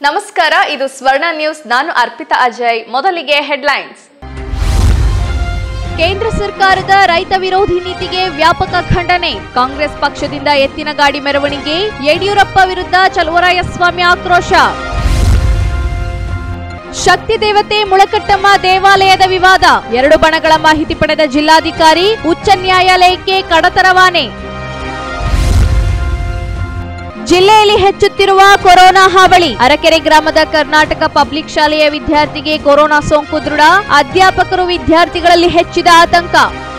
ನಮಸ್ಕಾರ ಇದು ಸ್ವರ್ಣ ನ್ಯೂಸ್ ನಾನು ಅರ್ಪಿತಾ ಅಜಯ್ ಮೊದಲಿಗೆ ಹೆಡ್ಲೈನ್ಸ್ ಕೇಂದ್ರ ಸರ್ಕಾರದ ರೈತ ವಿರೋಧಿ ನೀತಿಗೆ ವ್ಯಾಪಕ ಖಂಡನೆ ಕಾಂಗ್ರೆಸ್ ಪಕ್ಷದಿಂದ ಎತ್ತಿನ ಗಾಡಿ ಮೆರವಣಿಗೆ ಯಡಿಯೂರಪ್ಪ ವಿರುದ್ಧ ಚಲುವರಾಯಸ್ವಾಮಿ ಆಕ್ರೋಶ ಶಕ್ತಿ ದೇವತೆ ಮುಳಕಟ್ಟಮ್ಮ ದೇವಾಲಯದ ವಿವಾದ ಎರಡು ಬಣಗಳ ಮಾಹಿತಿ ಪಡೆದ ಜಿಲ್ಲಾಧಿಕಾರಿ ಉಚ್ಚ ನ್ಯಾಯಾಲಯಕ್ಕೆ ಕಡತರವಾನೆ ಜಿಲ್ಲೆಯಲ್ಲಿ ಹೆಚ್ಚುತ್ತಿರುವ ಕೊರೋನಾ ಹಾವಳಿ ಅರಕೆರೆ ಗ್ರಾಮದ ಕರ್ನಾಟಕ ಪಬ್ಲಿಕ್ ಶಾಲೆಯ ವಿದ್ಯಾರ್ಥಿಗೆ ಕೊರೋನಾ ಸೋಂಕು ದೃಢ ಅಧ್ಯಾಪಕರು ವಿದ್ಯಾರ್ಥಿಗಳಲ್ಲಿ ಹೆಚ್ಚಿದ ಆತಂಕ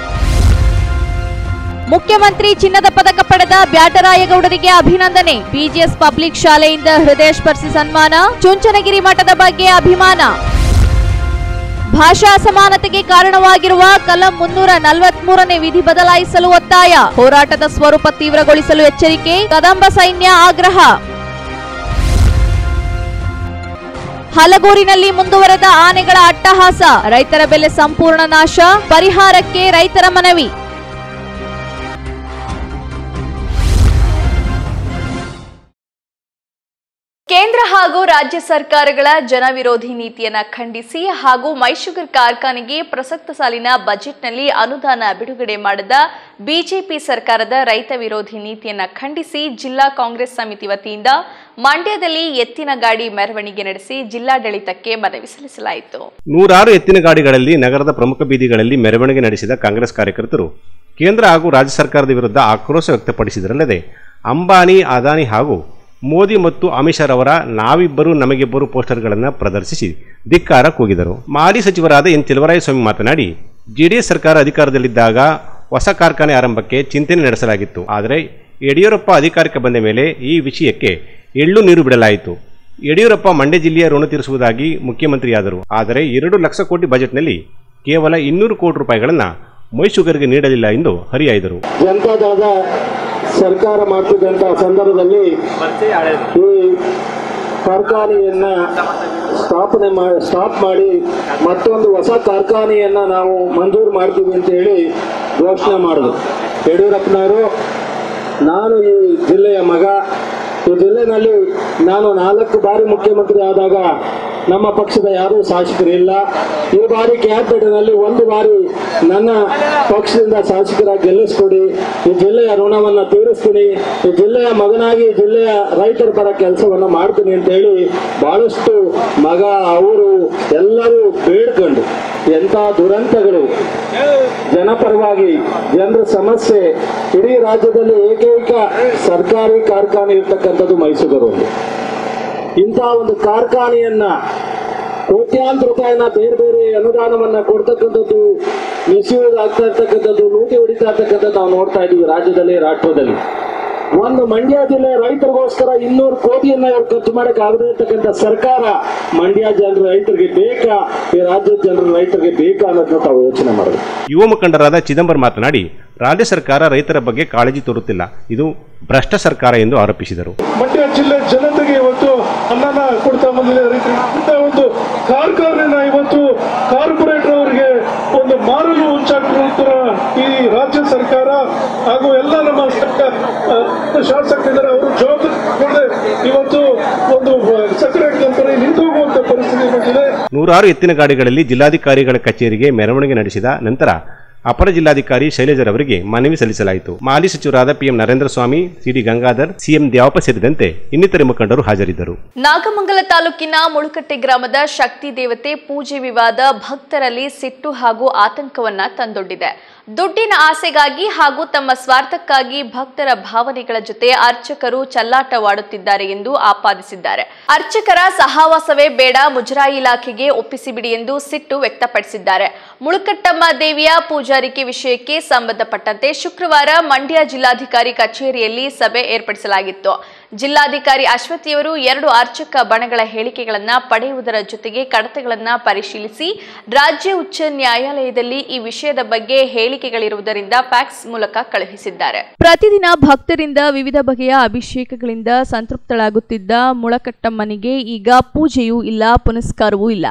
ಮುಖ್ಯಮಂತ್ರಿ ಚಿನ್ನದ ಪದಕ ಪಡೆದ ಬ್ಯಾಟರಾಯಗೌಡರಿಗೆ ಅಭಿನಂದನೆ ಬಿಜಿಎಸ್ ಪಬ್ಲಿಕ್ ಶಾಲೆಯಿಂದ ಹೃದಯ ಸ್ಪರ್ಶಿ ಸನ್ಮಾನ ಚುಂಚನಗಿರಿ ಮಠದ ಬಗ್ಗೆ ಅಭಿಮಾನ ಭಾಷಾ ಅಸಮಾನತೆಗೆ ಕಾರಣವಾಗಿರುವ ಕಲಂ ಮುನ್ನೂರ ನಲವತ್ಮೂರನೇ ವಿಧಿ ಬದಲಾಯಿಸಲು ಒತ್ತಾಯ ಹೋರಾಟದ ಸ್ವರೂಪ ತೀವ್ರಗೊಳಿಸಲು ಎಚ್ಚರಿಕೆ ಕದಂಬ ಸೈನ್ಯ ಆಗ್ರಹ ಹಲಗೂರಿನಲ್ಲಿ ಮುಂದುವರೆದ ಆನೆಗಳ ಅಟ್ಟಹಾಸ ರೈತರ ಬೆಲೆ ಸಂಪೂರ್ಣ ನಾಶ ಪರಿಹಾರಕ್ಕೆ ರೈತರ ಮನವಿ ಕೇಂದ್ರ ಹಾಗೂ ರಾಜ್ಯ ಸರ್ಕಾರಗಳ ಜನವಿರೋಧಿ ನೀತಿಯನ್ನ ಖಂಡಿಸಿ ಹಾಗೂ ಮೈಶುಗರ್ ಕಾರ್ಖಾನೆಗೆ ಪ್ರಸಕ್ತ ಸಾಲಿನ ಬಜೆಟ್ನಲ್ಲಿ ಅನುದಾನ ಬಿಡುಗಡೆ ಮಾಡದ ಬಿಜೆಪಿ ಸರ್ಕಾರದ ರೈತ ವಿರೋಧಿ ನೀತಿಯನ್ನ ಖಂಡಿಸಿ ಜಿಲ್ಲಾ ಕಾಂಗ್ರೆಸ್ ಸಮಿತಿ ವತಿಯಿಂದ ಮಂಡ್ಯದಲ್ಲಿ ಎತ್ತಿನ ಗಾಡಿ ಮೆರವಣಿಗೆ ನಡೆಸಿ ಜಿಲ್ಲಾಡಳಿತಕ್ಕೆ ಮನವಿ ಸಲ್ಲಿಸಲಾಯಿತು ನೂರಾರು ಎತ್ತಿನ ಗಾಡಿಗಳಲ್ಲಿ ನಗರದ ಪ್ರಮುಖ ಬೀದಿಗಳಲ್ಲಿ ಮೆರವಣಿಗೆ ನಡೆಸಿದ ಕಾಂಗ್ರೆಸ್ ಕಾರ್ಯಕರ್ತರು ಕೇಂದ್ರ ಹಾಗೂ ರಾಜ್ಯ ಸರ್ಕಾರದ ವಿರುದ್ಧ ಆಕ್ರೋಶ ವ್ಯಕ್ತಪಡಿಸಿದರಲ್ಲದೆ ಅಂಬಾನಿ ಅದಾನಿ ಹಾಗೂ ಮೋದಿ ಮತ್ತು ಅಮಿತ್ ಶಾ ರವರ ನಾವಿಬ್ಬರು ನಮಗಿಬ್ಬರು ಪೋಸ್ಟರ್ಗಳನ್ನು ಪ್ರದರ್ಶಿಸಿ ಧಿಕ್ಕಾರ ಕೂಗಿದರು ಮಾಜಿ ಸಚಿವರಾದ ಎನ್ ಸ್ವಾಮಿ ಮಾತನಾಡಿ ಜೆಡಿಎಸ್ ಸರ್ಕಾರ ಅಧಿಕಾರದಲ್ಲಿದ್ದಾಗ ಹೊಸ ಕಾರ್ಖಾನೆ ಆರಂಭಕ್ಕೆ ಚಿಂತನೆ ನಡೆಸಲಾಗಿತ್ತು ಆದರೆ ಯಡಿಯೂರಪ್ಪ ಅಧಿಕಾರಕ್ಕೆ ಬಂದ ಮೇಲೆ ಈ ವಿಷಯಕ್ಕೆ ಎಳ್ಳು ನೀರು ಬಿಡಲಾಯಿತು ಯಡಿಯೂರಪ್ಪ ಮಂಡ್ಯ ಜಿಲ್ಲೆಯ ಋಣ ತೀರಿಸುವುದಾಗಿ ಮುಖ್ಯಮಂತ್ರಿಯಾದರು ಆದರೆ ಎರಡು ಲಕ್ಷ ಕೋಟಿ ಬಜೆಟ್ನಲ್ಲಿ ಕೇವಲ ಇನ್ನೂರು ಕೋಟಿ ರೂಪಾಯಿಗಳನ್ನು ಮೈಸೂಗರಿಗೆ ನೀಡಲಿಲ್ಲ ಎಂದು ಹರಿಹಾಯ್ದರು ಜನತಾದಳದ ಸರ್ಕಾರ ಮಾಡ್ತಿದ್ದಂಥ ಸಂದರ್ಭದಲ್ಲಿ ಈ ಕಾರ್ಖಾನೆಯನ್ನ ಸ್ಥಾಪನೆ ಮಾಡಿ ಸ್ಟಾಪ್ ಮಾಡಿ ಮತ್ತೊಂದು ಹೊಸ ಕಾರ್ಖಾನೆಯನ್ನ ನಾವು ಮಂಜೂರು ಮಾಡ್ತೀವಿ ಅಂತ ಹೇಳಿ ಘೋಷಣೆ ಮಾಡಿದ್ರು ಯಡಿಯೂರಪ್ಪನವರು ನಾನು ಈ ಜಿಲ್ಲೆಯ ಮಗ ಈ ಜಿಲ್ಲೆನಲ್ಲಿ ನಾನು ನಾಲ್ಕು ಬಾರಿ ಮುಖ್ಯಮಂತ್ರಿ ಆದಾಗ ನಮ್ಮ ಪಕ್ಷದ ಯಾರೂ ಶಾಸಕರಿಲ್ಲ ಈ ಬಾರಿ ಕ್ಯಾಬಿನೆಟ್ನಲ್ಲಿ ಒಂದು ಬಾರಿ ನನ್ನ ಪಕ್ಷದಿಂದ ಶಾಸಕರಾಗಿ ಗೆಲ್ಲಿಸ್ಕೊಡಿ ಈ ಜಿಲ್ಲೆಯ ಋಣವನ್ನು ತೀರಿಸ್ತೀನಿ ಈ ಜಿಲ್ಲೆಯ ಮಗನಾಗಿ ಈ ಜಿಲ್ಲೆಯ ರೈತರ ಪರ ಕೆಲಸವನ್ನು ಮಾಡ್ತೀನಿ ಅಂತ ಹೇಳಿ ಬಹಳಷ್ಟು ಮಗ ಅವರು ಎಲ್ಲರೂ ಬೇಡ್ಕೊಂಡು ಎಂಥ ದುರಂತಗಳು ಜನಪರವಾಗಿ ಜನರ ಸಮಸ್ಯೆ ಇಡೀ ರಾಜ್ಯದಲ್ಲಿ ಏಕೈಕ ಸರ್ಕಾರಿ ಕಾರ್ಖಾನೆ ಇರ್ತಕ್ಕಂಥದ್ದು ಮೈಸೂರು ಒಂದು ಇಂಥ ಒಂದು ಕಾರ್ಖಾನೆಯನ್ನ ಕೋಟ್ಯಾಂತರ ರೂಪಾಯಿನ ಬೇರೆ ಬೇರೆ ಅನುದಾನವನ್ನ ಕೊಡ್ತಕ್ಕಂಥದ್ದು ಮಿಸ್ಯೂಸ್ ಆಗ್ತಾ ಇರ್ತಕ್ಕಂಥದ್ದು ಲೂಟಿ ಹೊಡಿತಾ ಇರ್ತಕ್ಕಂಥದ್ದು ನಾವು ನೋಡ್ತಾ ಇದೀವಿ ರಾಜ್ಯದಲ್ಲಿ ರಾಷ್ಟ್ರದಲ್ಲಿ ಒಂದು ಮಂಡ್ಯ ಜಿಲ್ಲೆ ರೈತರಿಗೋಸ್ಕರ ಇನ್ನೂರು ಕೋಟಿಯನ್ನ ಇವ್ರು ಖರ್ಚು ಮಾಡಕ್ ಆಗದೇ ಇರ್ತಕ್ಕಂಥ ಸರ್ಕಾರ ಮಂಡ್ಯ ಜನರ ರೈತರಿಗೆ ಬೇಕಾ ಈ ರಾಜ್ಯದ ಜನರ ರೈತರಿಗೆ ಬೇಕಾ ಅನ್ನೋದನ್ನ ತಾವು ಯೋಚನೆ ಮಾಡಬೇಕು ಯುವ ಮುಖಂಡರಾದ ಚಿದಂಬರ್ ಮಾತನಾಡಿ ರಾಜ್ಯ ಸರ್ಕಾರ ರೈತರ ಬಗ್ಗೆ ಕಾಳಜಿ ತೋರುತ್ತಿಲ್ಲ ಇದು ಭ್ರಷ್ಟ ಸರ್ಕಾರ ಎಂದು ಆರೋಪಿಸಿದರು ಮಂಡ್ಯ ಜಿಲ್ಲೆ ಜನತೆಗೆ ಇವತ್ತು ಅನ್ನನ ಕೊಡ್ತಾ ಬಂದಿದೆ ರೈತರಿಗೆ ಇಂಥ ಒಂದು ಕಾರ್ಖಾನೆನ ಇವತ್ತು ಕಾರ್ಪೊರೇಟರ್ ಅವರಿಗೆ ಒಂದು ಮಾರಲು ಉಂಚಾಗ್ತಿರೋ ಈ ರಾಜ್ಯ ಸರ್ಕಾರ ಹಾಗೂ ಎಲ್ಲ ನಮ್ಮ ಸರ್ಕಾರ ಆ, ಶಾಸಕರಿದ್ದಾರೆ ಅವರು ಜವಾಬ್ದಾರಿ ತಗೊಂಡೆ ಇವತ್ತು ಒಂದು ಸಕ್ಕರೆ ಕಂಪನಿ ನಿಂತು ಹೋಗುವಂತ ಪರಿಸ್ಥಿತಿ ಬಂದಿದೆ ನೂರಾರು ಎತ್ತಿನ ಗಾಡಿಗಳಲ್ಲಿ ಜಿಲ್ಲಾಧಿಕಾರಿಗಳ ಕಚೇರಿಗೆ ಮೆರವಣಿಗೆ ನಡೆಸಿದ ನಂತರ ಅಪರ ಜಿಲ್ಲಾಧಿಕಾರಿ ಶೈಲಜರ್ ಅವರಿಗೆ ಮನವಿ ಸಲ್ಲಿಸಲಾಯಿತು ಮಾಜಿ ಸಚಿವರಾದ PM Narendra Swamy CD Gangadhar CM Dyavappa ಸೇರಿದಂತೆ ಇನ್ನಿತರೆ ಮುಖಂಡರು ಹಾಜರಿದ್ದರು ನಾಗಮಂಗಲ ತಾಲೂಕಿನ ಮುಳುಕಟ್ಟೆ ಗ್ರಾಮದ ಶಕ್ತಿ ದೇವತೆ ಪೂಜೆ ವಿವಾದ ಭಕ್ತರಲ್ಲಿ ಸಿಟ್ಟು ಹಾಗೂ ಆತಂಕವನ್ನ ತಂದೊಡ್ಡಿದೆ ದುಡ್ಡಿನ ಆಸೆಗಾಗಿ ಹಾಗೂ ತಮ್ಮ ಸ್ವಾರ್ಥಕ್ಕಾಗಿ ಭಕ್ತರ ಭಾವನೆಗಳ ಜೊತೆ ಅರ್ಚಕರು ಚಲ್ಲಾಟವಾಡುತ್ತಿದ್ದಾರೆ ಎಂದು ಆಪಾದಿಸಿದ್ದಾರೆ ಅರ್ಚಕರ ಸಹವಾಸವೇ ಬೇಡ ಮುಜರಾಯಿ ಇಲಾಖೆಗೆ ಒಪ್ಪಿಸಿಬಿಡಿ ಎಂದು ಸಿಟ್ಟು ವ್ಯಕ್ತಪಡಿಸಿದ್ದಾರೆ ಮುಳುಕಟ್ಟಮ್ಮ ದೇವಿಯ ಪೂಜಾರಿಕೆ ವಿಷಯಕ್ಕೆ ಸಂಬಂಧಪಟ್ಟಂತೆ ಶುಕ್ರವಾರ ಮಂಡ್ಯ ಜಿಲ್ಲಾಧಿಕಾರಿ ಕಚೇರಿಯಲ್ಲಿ ಸಭೆ ಏರ್ಪಡಿಸಲಾಗಿತ್ತು ಜಿಲ್ಲಾಧಿಕಾರಿ ಅಶ್ವತಿಯವರು ಎರಡು ಅರ್ಚಕ ಬಣಗಳ ಹೇಳಿಕೆಗಳನ್ನ ಪಡೆಯುವುದರ ಜೊತೆಗೆ ಕಡತಗಳನ್ನ ಪರಿಶೀಲಿಸಿ ರಾಜ್ಯ ಉಚ್ಚ ನ್ಯಾಯಾಲಯದಲ್ಲಿ ಈ ವಿಷಯದ ಬಗ್ಗೆ ಹೇಳಿಕೆಗಳಿರುವುದರಿಂದ ಫ್ಯಾಕ್ಸ್ ಮೂಲಕ ಕಳುಹಿಸಿದ್ದಾರೆ ಪ್ರತಿದಿನ ಭಕ್ತರಿಂದ ವಿವಿಧ ಬಗೆಯ ಅಭಿಷೇಕಗಳಿಂದ ಸಂತೃಪ್ತಳಾಗುತ್ತಿದ್ದ ಮುಳಕಟ್ಟಮ್ಮನಿಗೆ ಈಗ ಪೂಜೆಯೂ ಇಲ್ಲ ಪುನಸ್ಕಾರವೂ ಇಲ್ಲ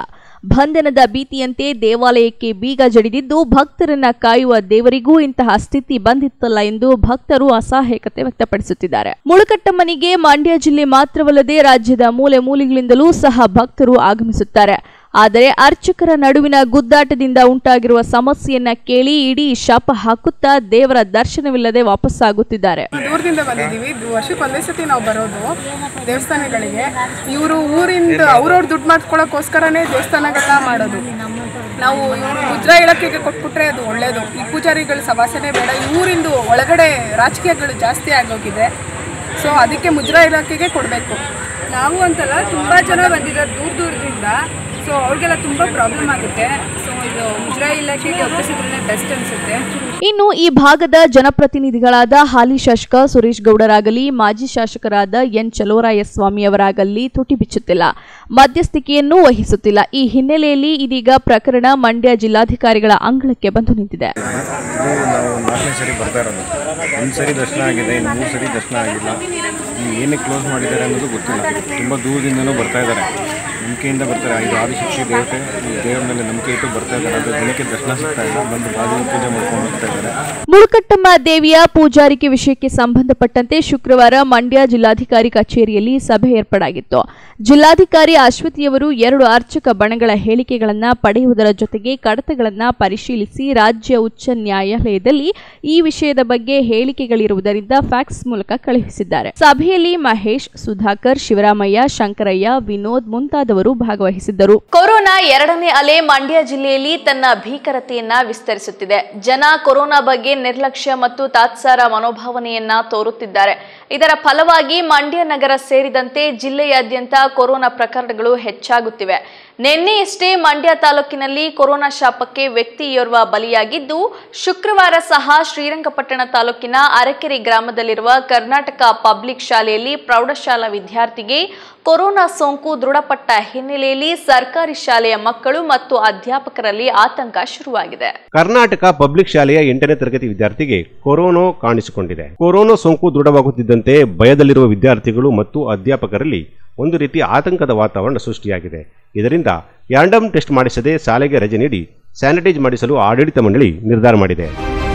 ಬಂಧನದ ಭೀತಿಯಂತೆ ದೇವಾಲಯಕ್ಕೆ ಬೀಗ ಜಡಿದಿದ್ದು ಭಕ್ತರನ್ನ ಕಾಯುವ ದೇವರಿಗೂ ಇಂತಹ ಸ್ಥಿತಿ ಬಂದಿತ್ತಲ್ಲ ಎಂದು ಭಕ್ತರು ಅಸಹಾಯಕತೆ ವ್ಯಕ್ತಪಡಿಸುತ್ತಿದ್ದಾರೆ ಮುಳುಕಟ್ಟಮ್ಮನಿಗೆ ಮಂಡ್ಯ ಜಿಲ್ಲೆ ಮಾತ್ರವಲ್ಲದೆ ರಾಜ್ಯದ ಮೂಲೆ ಮೂಲೆಗಳಿಂದಲೂ ಸಹ ಭಕ್ತರು ಆಗಮಿಸುತ್ತಾರೆ ಆದರೆ ಅರ್ಚಕರ ನಡುವಿನ ಗುದ್ದಾಟದಿಂದ ಉಂಟಾಗಿರುವ ಸಮಸ್ಯೆಯನ್ನ ಕೇಳಿ ಇಡೀ ಶಾಪ ಹಾಕುತ್ತಾ ದೇವರ ದರ್ಶನವಿಲ್ಲದೆ ವಾಪಸ್ಸಾಗುತ್ತಿದ್ದಾರೆ ದೂರದಿಂದ ಬಂದಿದ್ದೀವಿ ಇದು ವರ್ಷಕ್ಕೆ ಒಂದೇ ಸತಿ ನಾವು ಬರೋದು ದೇವಸ್ಥಾನಗಳಿಗೆ ಇವರು ಊರಿಂದ ಅವ್ರವ್ರ ದುಡ್ಡು ಮಾಡ್ಕೊಳ್ಳೋಕ್ಕೋಸ್ಕರನೇ ದೇವಸ್ಥಾನಗಳನ್ನ ಮಾಡೋದು ನಾವು ಇವರು ಮುದ್ರಾ ಇಲಾಖೆಗೆ ಕೊಟ್ಬಿಟ್ರೆ ಅದು ಒಳ್ಳೇದು ಈ ಪೂಜಾರಿಗಳ ಸವಾಸನೆ ಬೇಡ ಈ ಊರಿಂದು ಒಳಗಡೆ ರಾಜಕೀಯಗಳು ಜಾಸ್ತಿ ಆಗೋಗಿದೆ ಸೊ ಅದಕ್ಕೆ ಮುದ್ರಾ ಇಲಾಖೆಗೆ ಕೊಡಬೇಕು ನಾವು ಅಂತಲ್ಲ ತುಂಬ ಜನ ಬಂದಿದ್ದಾರೆ ದೂರ ದೂರದಿಂದ ಸೊ ಅವ್ರಿಗೆಲ್ಲ ತುಂಬ ಪ್ರಾಬ್ಲಮ್ ಆಗುತ್ತೆ ಸೊ ಇದು ಮುದ್ರಾ ಇಲಾಖೆಗೆ ಒಪ್ಪಿಸಿದ್ರೆ ಬೆಸ್ಟ್ ಅನಿಸುತ್ತೆ ಇನ್ನು ಈ ಭಾಗದ ಜನಪ್ರತಿನಿಧಿಗಳಾದ ಹಾಲಿ ಶಾಸಕ ಸುರೇಶ್ ಗೌಡರಾಗಲಿ ಮಾಜಿ ಶಾಸಕರಾದ ಎನ್ ಚಲೋರಾಯಸ್ವಾಮಿ ಅವರಾಗಲಿ ತುಟಿ ಬಿಚ್ಚುತ್ತಿಲ್ಲ ಮಧ್ಯಸ್ಥಿಕೆಯನ್ನೂ ವಹಿಸುತ್ತಿಲ್ಲ ಈ ಹಿನ್ನೆಲೆಯಲ್ಲಿ ಇದೀಗ ಪ್ರಕರಣ ಮಂಡ್ಯ ಜಿಲ್ಲಾಧಿಕಾರಿಗಳ ಅಂಗಳಕ್ಕೆ ಬಂದು ನಿಂತಿದೆ ಇದು ನಾವು ನಾಲ್ಕನೇ ಸರಿ ಬರ್ತಾ ಇರೋದು ಒಂದು ಸರಿ ದರ್ಶನ ಆಗಿದೆ ಇನ್ನು ಮೂರು ಸರಿ ದರ್ಶನ ಆಗಿಲ್ಲ ಇಲ್ಲಿ ಏನಕ್ಕೆ ಕ್ಲೋಸ್ ಮಾಡಿದ್ದಾರೆ ಅನ್ನೋದು ಗೊತ್ತಿಲ್ಲ ತುಂಬ ದೂರದಿಂದನೂ ಬರ್ತಾ ಇದ್ದಾರೆ ನಂಬಿಕೆಯಿಂದ ಬರ್ತಾರೆ ಇದು ಆದಿಶಕ್ತಿ ದೇವತೆ ಈ ದೇವರ ಮೇಲೆ ನಂಬಿಕೆ ಇಟ್ಟು ಬರ್ತಾ ಇದ್ದಾರೆ ಆದರೆ ಜನಕ್ಕೆ ದರ್ಶನ ಸಿಗ್ತಾ ಇಲ್ಲ ಬಂದು ಬಾಗಿಲು ಪೂಜೆ ಮಾಡ್ಕೊಂಡು ಹೋಗ್ತಾ ಇದ್ದಾರೆ ಮುಳುಕಟ್ಟಮ್ಮ ದೇವಿಯ ಪೂಜಾರಿಕೆ ವಿಷಯಕ್ಕೆ ಸಂಬಂಧಪಟ್ಟಂತೆ ಶುಕ್ರವಾರ ಮಂಡ್ಯ ಜಿಲ್ಲಾಧಿಕಾರಿ ಕಚೇರಿಯಲ್ಲಿ ಸಭೆ ಏರ್ಪಡಾಗಿತ್ತು ಜಿಲ್ಲಾಧಿಕಾರಿ ಅಶ್ವತಿಯವರು ಎರಡು ಅರ್ಚಕ ಬಣಗಳ ಹೇಳಿಕೆಗಳನ್ನ ಪಡೆಯುವುದರ ಜೊತೆಗೆ ಕಡತಗಳನ್ನ ಪರಿಶೀಲಿಸಿ ರಾಜ್ಯ ಉಚ್ಚ ನ್ಯಾಯಾಲಯದಲ್ಲಿ ಈ ವಿಷಯದ ಬಗ್ಗೆ ಹೇಳಿಕೆಗಳಿರುವುದರಿಂದ ಫ್ಯಾಕ್ಸ್ ಮೂಲಕ ಕಳುಹಿಸಿದ್ದಾರೆ ಸಭೆಯಲ್ಲಿ ಮಹೇಶ್ ಸುಧಾಕರ್ ಶಿವರಾಮಯ್ಯ ಶಂಕರಯ್ಯ ವಿನೋದ್ ಮುಂತಾದವರು ಭಾಗವಹಿಸಿದ್ದರು ಕೊರೋನಾ ಎರಡನೇ ಅಲೆ ಮಂಡ್ಯ ಜಿಲ್ಲೆಯಲ್ಲಿ ತನ್ನ ಭೀಕರತೆಯನ್ನ ವಿಸ್ತರಿಸುತ್ತಿದೆ ಜನ ಕೊರೋನಾ ಬಗ್ಗೆ ನಿರ್ಲಕ್ಷ್ಯ ಮತ್ತು ತಾತ್ಸಾರ ಮನೋಭಾವನೆಯನ್ನ ತೋರುತ್ತಿದ್ದಾರೆ ಇದರ ಫಲವಾಗಿ ಮಂಡ್ಯ ನಗರ ಸೇರಿದಂತೆ ಜಿಲ್ಲೆಯಾದ್ಯಂತ ಕೊರೋನಾ ಪ್ರಕರಣಗಳು ಹೆಚ್ಚಾಗುತ್ತಿವೆ ನಿನ್ನೆಯಷ್ಟೇ ಮಂಡ್ಯ ತಾಲೂಕಿನಲ್ಲಿ ಕೊರೋನಾ ಶಾಪಕ್ಕೆ ವ್ಯಕ್ತಿಯೋರ್ವ ಬಲಿಯಾಗಿದ್ದು ಶುಕ್ರವಾರ ಸಹ ಶ್ರೀರಂಗಪಟ್ಟಣ ತಾಲೂಕಿನ ಅರಕೆರೆ ಗ್ರಾಮದಲ್ಲಿರುವ ಕರ್ನಾಟಕ ಪಬ್ಲಿಕ್ ಶಾಲೆಯಲ್ಲಿ ಪ್ರೌಢಶಾಲಾ ವಿದ್ಯಾರ್ಥಿಗೆ ಕೊರೋನಾ ಸೋಂಕು ದೃಢಪಟ್ಟ ಹಿನ್ನೆಲೆಯಲ್ಲಿ ಸರ್ಕಾರಿ ಶಾಲೆಯ ಮಕ್ಕಳು ಮತ್ತು ಅಧ್ಯಾಪಕರಲ್ಲಿ ಆತಂಕ ಶುರುವಾಗಿದೆ ಕರ್ನಾಟಕ ಪಬ್ಲಿಕ್ ಶಾಲೆಯ ಎಂಟನೇ ತರಗತಿ ವಿದ್ಯಾರ್ಥಿಗೆ ಕೊರೋನಾ ಕಾಣಿಸಿಕೊಂಡಿದೆ ಕೊರೋನಾ ಸೋಂಕು ದೃಢವಾಗುತ್ತಿದ್ದಂತೆ ಭಯದಲ್ಲಿರುವ ವಿದ್ಯಾರ್ಥಿಗಳು ಮತ್ತು ಅಧ್ಯಾಪಕರಲ್ಲಿ ಒಂದು ರೀತಿ ಆತಂಕದ ವಾತಾವರಣ ಸೃಷ್ಟಿಯಾಗಿದೆ ಇದರಿಂದ ರ್ಯಾಂಡಮ್ ಟೆಸ್ಟ್ ಮಾಡಿಸದೆ ಶಾಲೆಗೆ ರಜೆ ನೀಡಿ ಸ್ಯಾನಿಟೈಸ್ ಮಾಡಿಸಲು ಆಡಳಿತ ಮಂಡಳಿ ನಿರ್ಧಾರ ಮಾಡಿದೆ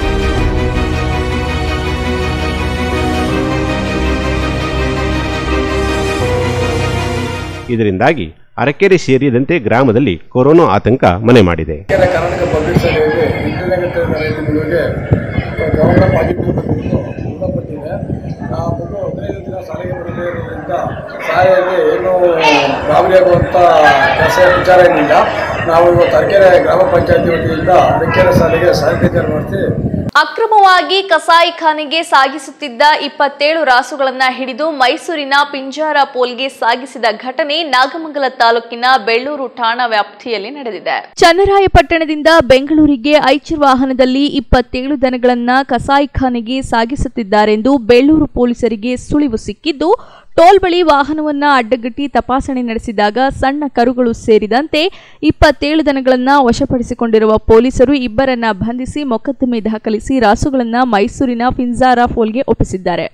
ಇದರಿಂದಾಗಿ ಅರಕೆರೆ ಸೇರಿದಂತೆ ಗ್ರಾಮದಲ್ಲಿ ಕೊರೋನಾ ಆತಂಕ ಮನೆ ಮಾಡಿದೆ ಕೆಲ ಕರ್ನಾಟಕ ಪಬ್ಲಿಕ್ ಶಾಲೆಯಲ್ಲಿ ಎಂಟನೇ ತರಗತಿ ಮಗುವಿಗೆ ಕೊರೋನಾ ಪಾಸಿಟಿವ್ ಬಂದಿದ್ದು ಮೃತಪಟ್ಟಿದೆ ಆ ಮಗು ಹದಿನೈದು ದಿನ ಶಾಲೆಗೆ ಬರದೇ ಇರೋದ್ರಿಂದ ಶಾಲೆಯಲ್ಲಿ ಏನೂ ಗಾಬರಿಯಾಗುವಂಥ ಕೆಲಸ ವಿಚಾರ ಏನಿಲ್ಲ ನಾವು ಇವತ್ತು ಅರಕೆರೆ ಗ್ರಾಮ ಪಂಚಾಯತಿ ವತಿಯಿಂದ ಅರಕೆರೆ ಶಾಲೆಗೆ ಸ್ಯಾನಿಟೈಸರ್ ಮಾಡಿಸಿ ಅಕ್ರಮವಾಗಿ ಕಸಾಯಿಖಾನೆಗೆ ಸಾಗಿಸುತ್ತಿದ್ದ ಇಪ್ಪತ್ತೇಳು ರಾಸುಗಳನ್ನ ಹಿಡಿದು ಮೈಸೂರಿನ ಪಿಂಜಾರ ಪೋಲ್ಗೆ ಸಾಗಿಸಿದ ಘಟನೆ ನಾಗಮಂಗಲ ತಾಲೂಕಿನ ಬೆಳ್ಳೂರು ಠಾಣಾ ವ್ಯಾಪ್ತಿಯಲ್ಲಿ ನಡೆದಿದೆ ಚನ್ನರಾಯಪಟ್ಟಣದಿಂದ ಬೆಂಗಳೂರಿಗೆ ಐಚರ್ ವಾಹನದಲ್ಲಿ ಇಪ್ಪತ್ತೇಳು ದನಗಳನ್ನ ಕಸಾಯಿಖಾನೆಗೆ ಸಾಗಿಸುತ್ತಿದ್ದಾರೆಂದು ಬೆಳ್ಳೂರು ಪೊಲೀಸರಿಗೆ ಸುಳಿವು ಸಿಕ್ಕಿದ್ದು ಟೋಲ್ ಬಳಿ ವಾಹನವನ್ನ ಅಡ್ಡಗಟ್ಟಿ ತಪಾಸಣೆ ನಡೆಸಿದಾಗ ಸಣ್ಣ ಕರುಗಳು ಸೇರಿದಂತೆ ಇಪ್ಪತ್ತೇಳು ದನಗಳನ್ನ ವಶಪಡಿಸಿಕೊಂಡಿರುವ ಪೊಲೀಸರು ಇಬ್ಬರನ್ನ ಬಂಧಿಸಿ ಮೊಕದ್ದಮೆ ದಾಖಲಿಸಿ ರಾಸುಗಳನ್ನ ಮೈಸೂರಿನ ಫಿನ್ಜಾರಾ ಫೋಲ್ಗೆ ಒಪ್ಪಿಸಿದ್ದಾರೆ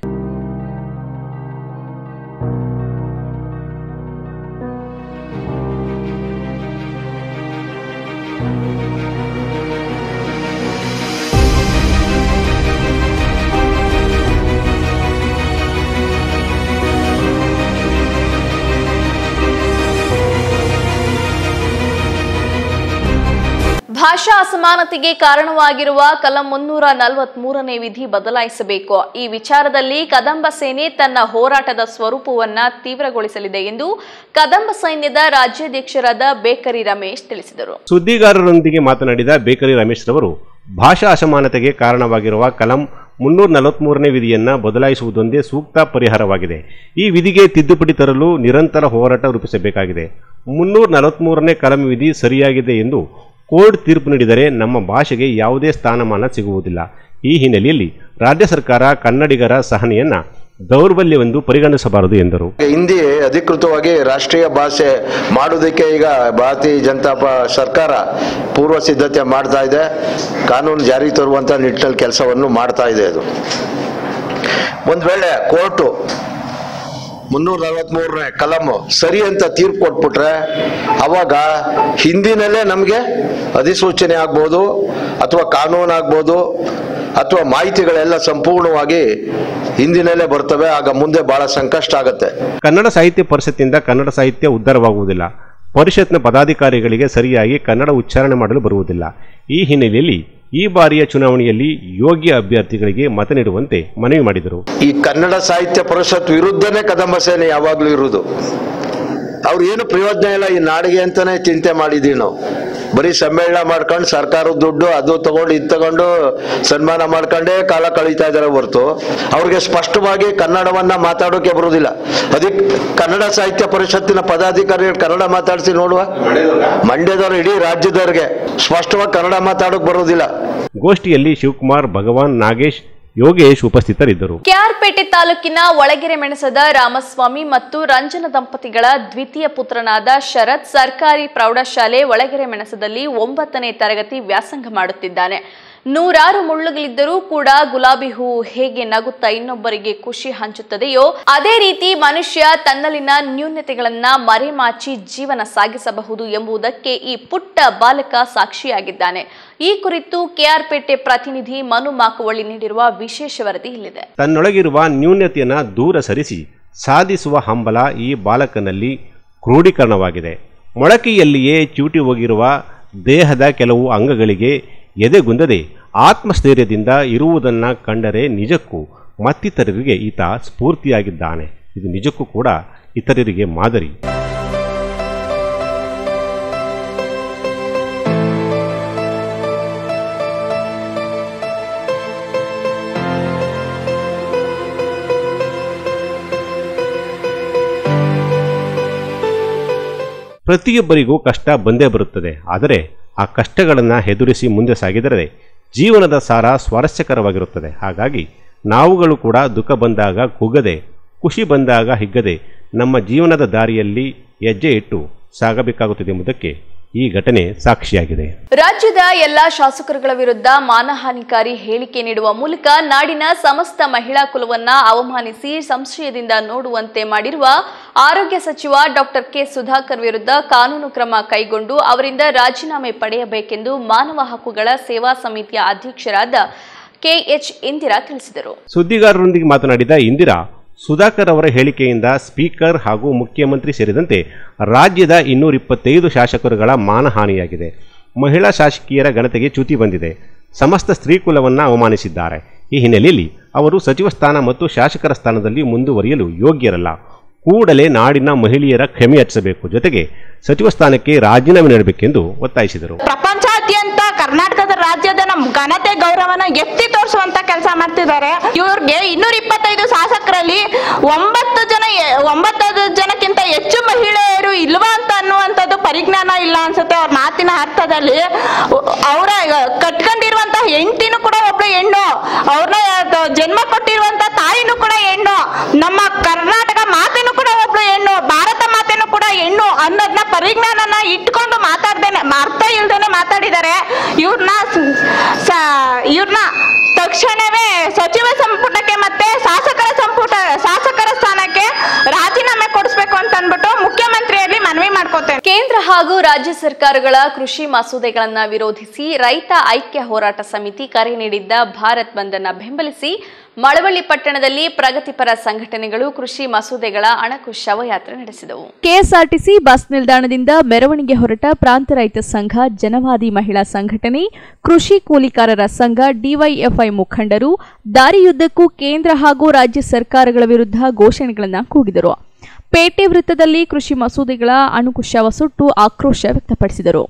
ಭಾಷಾ ಅಸಮಾನತೆಗೆ ಕಾರಣವಾಗಿರುವ ಕಲಂ ಮುನ್ನೂರ ನಲವತ್ಮೂರನೇ ವಿಧಿ ಬದಲಾಯಿಸಬೇಕು ಈ ವಿಚಾರದಲ್ಲಿ ಕದಂಬ ಸೇನೆ ತನ್ನ ಹೋರಾಟದ ಸ್ವರೂಪವನ್ನ ತೀವ್ರಗೊಳಿಸಲಿದೆ ಎಂದು ಕದಂಬ ಸೈನ್ಯದ ರಾಜ್ಯಾಧ್ಯಕ್ಷರಾದ ಬೇಕರಿ ರಮೇಶ್ ತಿಳಿಸಿದರು ಸುದ್ದಿಗಾರರೊಂದಿಗೆ ಮಾತನಾಡಿದ ಬೇಕರಿ ರಮೇಶ್ ರವರು ಭಾಷಾ ಅಸಮಾನತೆಗೆ ಕಾರಣವಾಗಿರುವ ಕಲಂ ಮುನ್ನೂರ ನಲವತ್ಮೂರನೇ ವಿಧಿಯನ್ನ ಬದಲಾಯಿಸುವುದೊಂದೇ ಸೂಕ್ತ ಪರಿಹಾರವಾಗಿದೆ ಈ ವಿಧಿಗೆ ತಿದ್ದುಪಡಿ ತರಲು ನಿರಂತರ ಹೋರಾಟ ರೂಪಿಸಬೇಕಾಗಿದೆ ಮುನ್ನೂರ ನಲವತ್ಮೂರನೇ ಕಲಂ ವಿಧಿ ಸರಿಯಾಗಿದೆ ಎಂದು ಕೋರ್ಟ್ ತೀರ್ಪು ನೀಡಿದರೆ ನಮ್ಮ ಭಾಷೆಗೆ ಯಾವುದೇ ಸ್ಥಾನಮಾನ ಸಿಗುವುದಿಲ್ಲ ಈ ಹಿನ್ನೆಲೆಯಲ್ಲಿ ರಾಜ್ಯ ಸರ್ಕಾರ ಕನ್ನಡಿಗರ ಸಹನೆಯನ್ನ ದೌರ್ಬಲ್ಯವೆಂದು ಪರಿಗಣಿಸಬಾರದು ಎಂದರು ಹಿಂದಿ ಅಧಿಕೃತವಾಗಿ ರಾಷ್ಟ್ರೀಯ ಭಾಷೆ ಮಾಡೋದಕ್ಕೆ ಈಗ ಭಾರತೀಯ ಜನತಾ ಪ ಸರ್ಕಾರ ಪೂರ್ವ ಸಿದ್ಧತೆ ಮಾಡ್ತಾ ಇದೆ ಕಾನೂನು ಜಾರಿ ತರುವಂತ ನಿಟ್ಟಿನಲ್ಲಿ ಕೆಲಸವನ್ನು ಮಾಡ್ತಾ ಇದೆ ಅದು ಒಂದು ವೇಳೆ ಕೋರ್ಟು ಮುನ್ನೂರ ನಲವತ್ಮೂರನೇ ಕಲಂ ಸರಿ ಅಂತ ತೀರ್ಪು ಕೊಟ್ಬಿಟ್ರೆ ಅವಾಗ ಹಿಂದಿನಲ್ಲೇ ನಮಗೆ ಅಧಿಸೂಚನೆ ಆಗ್ಬೋದು ಅಥವಾ ಕಾನೂನು ಆಗ್ಬೋದು ಅಥವಾ ಮಾಹಿತಿಗಳೆಲ್ಲ ಸಂಪೂರ್ಣವಾಗಿ ಹಿಂದಿನಲ್ಲೇ ಬರ್ತವೆ ಆಗ ಮುಂದೆ ಬಹಳ ಸಂಕಷ್ಟ ಆಗುತ್ತೆ ಕನ್ನಡ ಸಾಹಿತ್ಯ ಪರಿಷತ್ತಿಂದ ಕನ್ನಡ ಸಾಹಿತ್ಯ ಉದ್ಧಾರವಾಗುವುದಿಲ್ಲ ಪರಿಷತ್ನ ಪದಾಧಿಕಾರಿಗಳಿಗೆ ಸರಿಯಾಗಿ ಕನ್ನಡ ಉಚ್ಚಾರಣೆ ಮಾಡಲು ಬರುವುದಿಲ್ಲ ಈ ಹಿನ್ನೆಲೆಯಲ್ಲಿ ಈ ಬಾರಿಯ ಚುನಾವಣೆಯಲ್ಲಿ ಯೋಗ್ಯ ಅಭ್ಯರ್ಥಿಗಳಿಗೆ ಮತ ನೀಡುವಂತೆ ಮನವಿ ಮಾಡಿದರು ಈ ಕನ್ನಡ ಸಾಹಿತ್ಯ ಪರಿಷತ್ ವಿರುದ್ಧನೇ ಕದಂಬ ಸೇನೆ ಯಾವಾಗ್ಲೂ ಇರುವುದು ಅವ್ರು ಏನು ಪ್ರಯೋಜನ ಇಲ್ಲ ಈ ನಾಡಿಗೆ ಅಂತಾನೆ ಚಿಂತೆ ಮಾಡಿದೀವಿ ನಾವು ಬರೀ ಸಮ್ಮೇಳನ ಮಾಡ್ಕೊಂಡು ಸರ್ಕಾರದ ದುಡ್ಡು ಅದು ತಗೊಂಡು ಇದು ತಗೊಂಡು ಸನ್ಮಾನ ಮಾಡ್ಕೊಂಡೇ ಕಾಲ ಕಳೀತಾ ಇದಾರೆ ಹೊರತು ಅವ್ರಿಗೆ ಸ್ಪಷ್ಟವಾಗಿ ಕನ್ನಡವನ್ನ ಮಾತಾಡೋಕೆ ಬರುವುದಿಲ್ಲ ಅದಕ್ಕೆ ಕನ್ನಡ ಸಾಹಿತ್ಯ ಪರಿಷತ್ತಿನ ಪದಾಧಿಕಾರಿಗಳು ಕನ್ನಡ ಮಾತಾಡಿಸಿ ನೋಡುವ ಮಂಡ್ಯದವ್ರು ಇಡೀ ರಾಜ್ಯದವ್ರಿಗೆ ಸ್ಪಷ್ಟವಾಗಿ ಕನ್ನಡ ಮಾತಾಡೋಕೆ ಬರೋದಿಲ್ಲ ಗೋಷ್ಠಿಯಲ್ಲಿ ಶಿವಕುಮಾರ್ ಭಗವಾನ್ ನಾಗೇಶ್ ಯೋಗೇಶ್ ಉಪಸ್ಥಿತರಿದ್ದರು ಕೆಆರ್ಪೇಟೆ ತಾಲೂಕಿನ ಒಳಗೆರೆ ಮೆಣಸದ ರಾಮಸ್ವಾಮಿ ಮತ್ತು ರಂಜನ ದಂಪತಿಗಳ ದ್ವಿತೀಯ ಪುತ್ರನಾದ ಶರತ್ ಸರ್ಕಾರಿ ಪ್ರೌಢಶಾಲೆ ಒಳಗೆರೆ ಮೆಣಸದಲ್ಲಿ ಒಂಬತ್ತನೇ ತರಗತಿ ವ್ಯಾಸಂಗ ಮಾಡುತ್ತಿದ್ದಾನೆ ನೂರಾರು ಮುಳ್ಳುಗಳಿದ್ದರೂ ಕೂಡ ಗುಲಾಬಿ ಹೂವು ಹೇಗೆ ನಗುತ್ತಾ ಇನ್ನೊಬ್ಬರಿಗೆ ಖುಷಿ ಹಂಚುತ್ತದೆಯೋ ಅದೇ ರೀತಿ ಮನುಷ್ಯ ತನ್ನಲ್ಲಿನ ನ್ಯೂನತೆಗಳನ್ನ ಮರೆಮಾಚಿ ಜೀವನ ಸಾಗಿಸಬಹುದು ಎಂಬುದಕ್ಕೆ ಈ ಪುಟ್ಟ ಬಾಲಕ ಸಾಕ್ಷಿಯಾಗಿದ್ದಾನೆ ಈ ಕುರಿತು ಕೆಆರ್ಪೇಟೆ ಪ್ರತಿನಿಧಿ ಮನು ಮಾಕುವಳ್ಳಿ ನೀಡಿರುವ ವಿಶೇಷ ವರದಿ ಇಲ್ಲಿದೆ ತನ್ನೊಳಗಿರುವ ನ್ಯೂನತೆಯನ್ನು ದೂರ ಸರಿಸಿ ಸಾಧಿಸುವ ಹಂಬಲ ಈ ಬಾಲಕನಲ್ಲಿ ಕ್ರೋಢೀಕರಣವಾಗಿದೆ ಮೊಳಕೆಯಲ್ಲಿಯೇ ಚೂಟಿ ಹೋಗಿರುವ ದೇಹದ ಕೆಲವು ಅಂಗಗಳಿಗೆ ಎದೆಗುಂದದೆ ಆತ್ಮಸ್ಥೈರ್ಯದಿಂದ ಇರುವುದನ್ನ ಕಂಡರೆ ನಿಜಕ್ಕೂ ಮತ್ತಿತರರಿಗೆ ಈತ ಸ್ಫೂರ್ತಿಯಾಗಿದ್ದಾನೆ ಇದು ನಿಜಕ್ಕೂ ಕೂಡ ಇತರರಿಗೆ ಮಾದರಿ ಪ್ರತಿಯೊಬ್ಬರಿಗೂ ಕಷ್ಟ ಬಂದೇ ಬರುತ್ತದೆ ಆದರೆ ಆ ಕಷ್ಟಗಳನ್ನು ಎದುರಿಸಿ ಮುಂದೆ ಸಾಗಿದರೆ ಜೀವನದ ಸಾರ ಸ್ವಾರಸ್ಯಕರವಾಗಿರುತ್ತದೆ ಹಾಗಾಗಿ ನಾವುಗಳು ಕೂಡ ದುಃಖ ಬಂದಾಗ ಕುಗ್ಗದೆ ಖುಷಿ ಬಂದಾಗ ಹಿಗ್ಗದೆ ನಮ್ಮ ಜೀವನದ ದಾರಿಯಲ್ಲಿ ಹೆಜ್ಜೆ ಇಟ್ಟು ಸಾಗಬೇಕಾಗುತ್ತದೆ ಎಂಬುದಕ್ಕೆ ಈ ಘಟನೆ ಸಾಕ್ಷಿಯಾಗಿದೆ ರಾಜ್ಯದ ಎಲ್ಲಾ ಶಾಸಕರುಗಳ ವಿರುದ್ಧ ಮಾನಹಾನಿಕಾರಿ ಹೇಳಿಕೆ ನೀಡುವ ಮೂಲಕ ನಾಡಿನ ಸಮಸ್ತ ಮಹಿಳಾ ಕುಲವನ್ನ ಅವಮಾನಿಸಿ ಸಂಶಯದಿಂದ ನೋಡುವಂತೆ ಮಾಡಿರುವ ಆರೋಗ್ಯ ಸಚಿವ ಡಾಕ್ಟರ್ ಕೆ ಸುಧಾಕರ್ ವಿರುದ್ಧ ಕಾನೂನು ಕ್ರಮ ಕೈಗೊಂಡು ಅವರಿಂದ ರಾಜೀನಾಮೆ ಪಡೆಯಬೇಕೆಂದು ಮಾನವ ಹಕ್ಕುಗಳ ಸೇವಾ ಸಮಿತಿಯ ಅಧ್ಯಕ್ಷರಾದ ಕೆಎಚ್ ಇಂದಿರಾ ತಿಳಿಸಿದರು ಸುದ್ದಿಗಾರರೊಂದಿಗೆ ಮಾತನಾಡಿದ ಇಂದಿರಾ ಸುಧಾಕರ್ ಅವರ ಹೇಳಿಕೆಯಿಂದ ಸ್ಪೀಕರ್ ಹಾಗೂ ಮುಖ್ಯಮಂತ್ರಿ ಸೇರಿದಂತೆ ರಾಜ್ಯದ ಇನ್ನೂರ ಇಪ್ಪತ್ತೈದು ಶಾಸಕರುಗಳ ಮಾನಹಾನಿಯಾಗಿದೆ ಮಹಿಳಾ ಶಾಸಕಿಯರ ಘನತೆಗೆ ಚ್ಯುತಿ ಬಂದಿದೆ ಸಮಸ್ತ ಸ್ತ್ರೀಕುಲವನ್ನು ಅವಮಾನಿಸಿದ್ದಾರೆ ಈ ಹಿನ್ನೆಲೆಯಲ್ಲಿ ಅವರು ಸಚಿವ ಸ್ಥಾನ ಮತ್ತು ಶಾಸಕರ ಸ್ಥಾನದಲ್ಲಿ ಮುಂದುವರಿಯಲು ಯೋಗ್ಯರಲ್ಲ ಕೂಡಲೇ ನಾಡಿನ ಮಹಿಳೆಯರ ಕ್ಷಮೆ ಯಾಚಿಸಬೇಕು ಜೊತೆಗೆ ಸಚಿವ ಸ್ಥಾನಕ್ಕೆ ರಾಜೀನಾಮೆ ನೀಡಬೇಕೆಂದು ಒತ್ತಾಯಿಸಿದರು ಪ್ರಪಂಚಾದ್ಯಂತ ಕರ್ನಾಟಕದ ರಾಜ್ಯದ ನಮ್ಮ ಘನತೆ ಗೌರವನ ಎತ್ತಿ ತೋರಿಸುವಂತ ಕೆಲಸ ಮಾಡ್ತಿದ್ದಾರೆ ಇವ್ರಿಗೆ ಇನ್ನೂರ ಇಪ್ಪತ್ತೈದು ಶಾಸಕರಲ್ಲಿ ಒಂಬತ್ತು ಜನ ಒಂಬತ್ತು ಜನಕ್ಕಿಂತ ಹೆಚ್ಚು ಮಹಿಳೆಯರು ಇಲ್ವಾ ಅಂತ ಅನ್ನುವಂಥದ್ದು ಪರಿಜ್ಞಾನ ಇಲ್ಲ ಅನ್ಸುತ್ತೆ ಅವ್ರ ಮಾತಿನ ಅರ್ಥದಲ್ಲಿ ಅವರ ಕಟ್ಕೊಂಡಿರುವಂತ ಹೆಂಡತಿನೂ ಕೂಡ ಒಬ್ಳು ಹೆಣ್ಣು ಅವ್ರನ್ನ ಜನ್ಮ ಕೊಟ್ಟಿರುವಂತ ತಾಯಿನೂ ಕೂಡ ಹೆಣ್ಣು ನಮ್ಮ ಕರ್ನಾಟಕ ಮಾತೆನೂ ಕೂಡ ಒಬ್ಳು ಹೆಣ್ಣು ಭಾರತ ಮಾತೆನೂ ಕೂಡ ಹೆಣ್ಣು ಅನ್ನೋದನ್ನ ಪರಿಜ್ಞಾನನ ಇಟ್ಕೊಂಡು ಮಾತಾಡ್ದೇನೆ ಅರ್ಥ ಇಲ್ದೇನೆ ಮಾತಾಡಿದ್ದಾರೆ ಇವ್ರನ್ನ ಇವ್ರನ್ನ ತಕ್ಷಣವೇ ಸಚಿವ ಸಂಪುಟಕ್ಕೆ ಮತ್ತೆ ಶಾಸಕರ ಸಂಪುಟ ಶಾಸಕರ ಸ್ಥಾನಕ್ಕೆ ರಾಜೀನಾಮೆ ಕೊಡಿಸ್ಬೇಕು ಅಂತ ಅಂದ್ಬಿಟ್ಟು ಮುಖ್ಯಮಂತ್ರಿಯಲ್ಲಿ ಮನವಿ ಮಾಡ್ಕೋತೇನೆ ಕೇಂದ್ರ ಹಾಗೂ ರಾಜ್ಯ ಸರ್ಕಾರಗಳ ಕೃಷಿ ಮಸೂದೆಗಳನ್ನು ವಿರೋಧಿಸಿ ರೈತ ಐಕ್ಯ ಹೋರಾಟ ಸಮಿತಿ ಕರೆ ನೀಡಿದ್ದ ಭಾರತ್ ಬಂದ್ ಅನ್ನ ಬೆಂಬಲಿಸಿ ಮಳವಳ್ಳಿ ಪಟ್ಟಣದಲ್ಲಿ ಪ್ರಗತಿಪರ ಸಂಘಟನೆಗಳು ಕೃಷಿ ಮಸೂದೆಗಳ ಅಣಕು ಶವಯಾತ್ರೆ ನಡೆಸಿದವು ಕೆಎಸ್ಆರ್ಟಿಸಿ ಬಸ್ ನಿಲ್ದಾಣದಿಂದ ಮೆರವಣಿಗೆ ಹೊರಟ ಪ್ರಾಂತ ರೈತ ಸಂಘ ಜನವಾದಿ ಮಹಿಳಾ ಸಂಘಟನೆ ಕೃಷಿ ಕೂಲಿಕಾರರ ಸಂಘ ಡಿವೈಎಫ್ಐ ಮುಖಂಡರು ದಾರಿಯುದ್ದಕ್ಕೂ ಕೇಂದ್ರ ಹಾಗೂ ರಾಜ್ಯ ಸರ್ಕಾರಗಳ ವಿರುದ್ಧ ಘೋಷಣೆಗಳನ್ನು ಕೂಗಿದರು ಪೇಟೆ ವೃತ್ತದಲ್ಲಿ ಕೃಷಿ ಮಸೂದೆಗಳ ಅಣುಕು ಶವ ಸುಟ್ಟು ಆಕ್ರೋಶ ವ್ಯಕ್ತಪಡಿಸಿದರು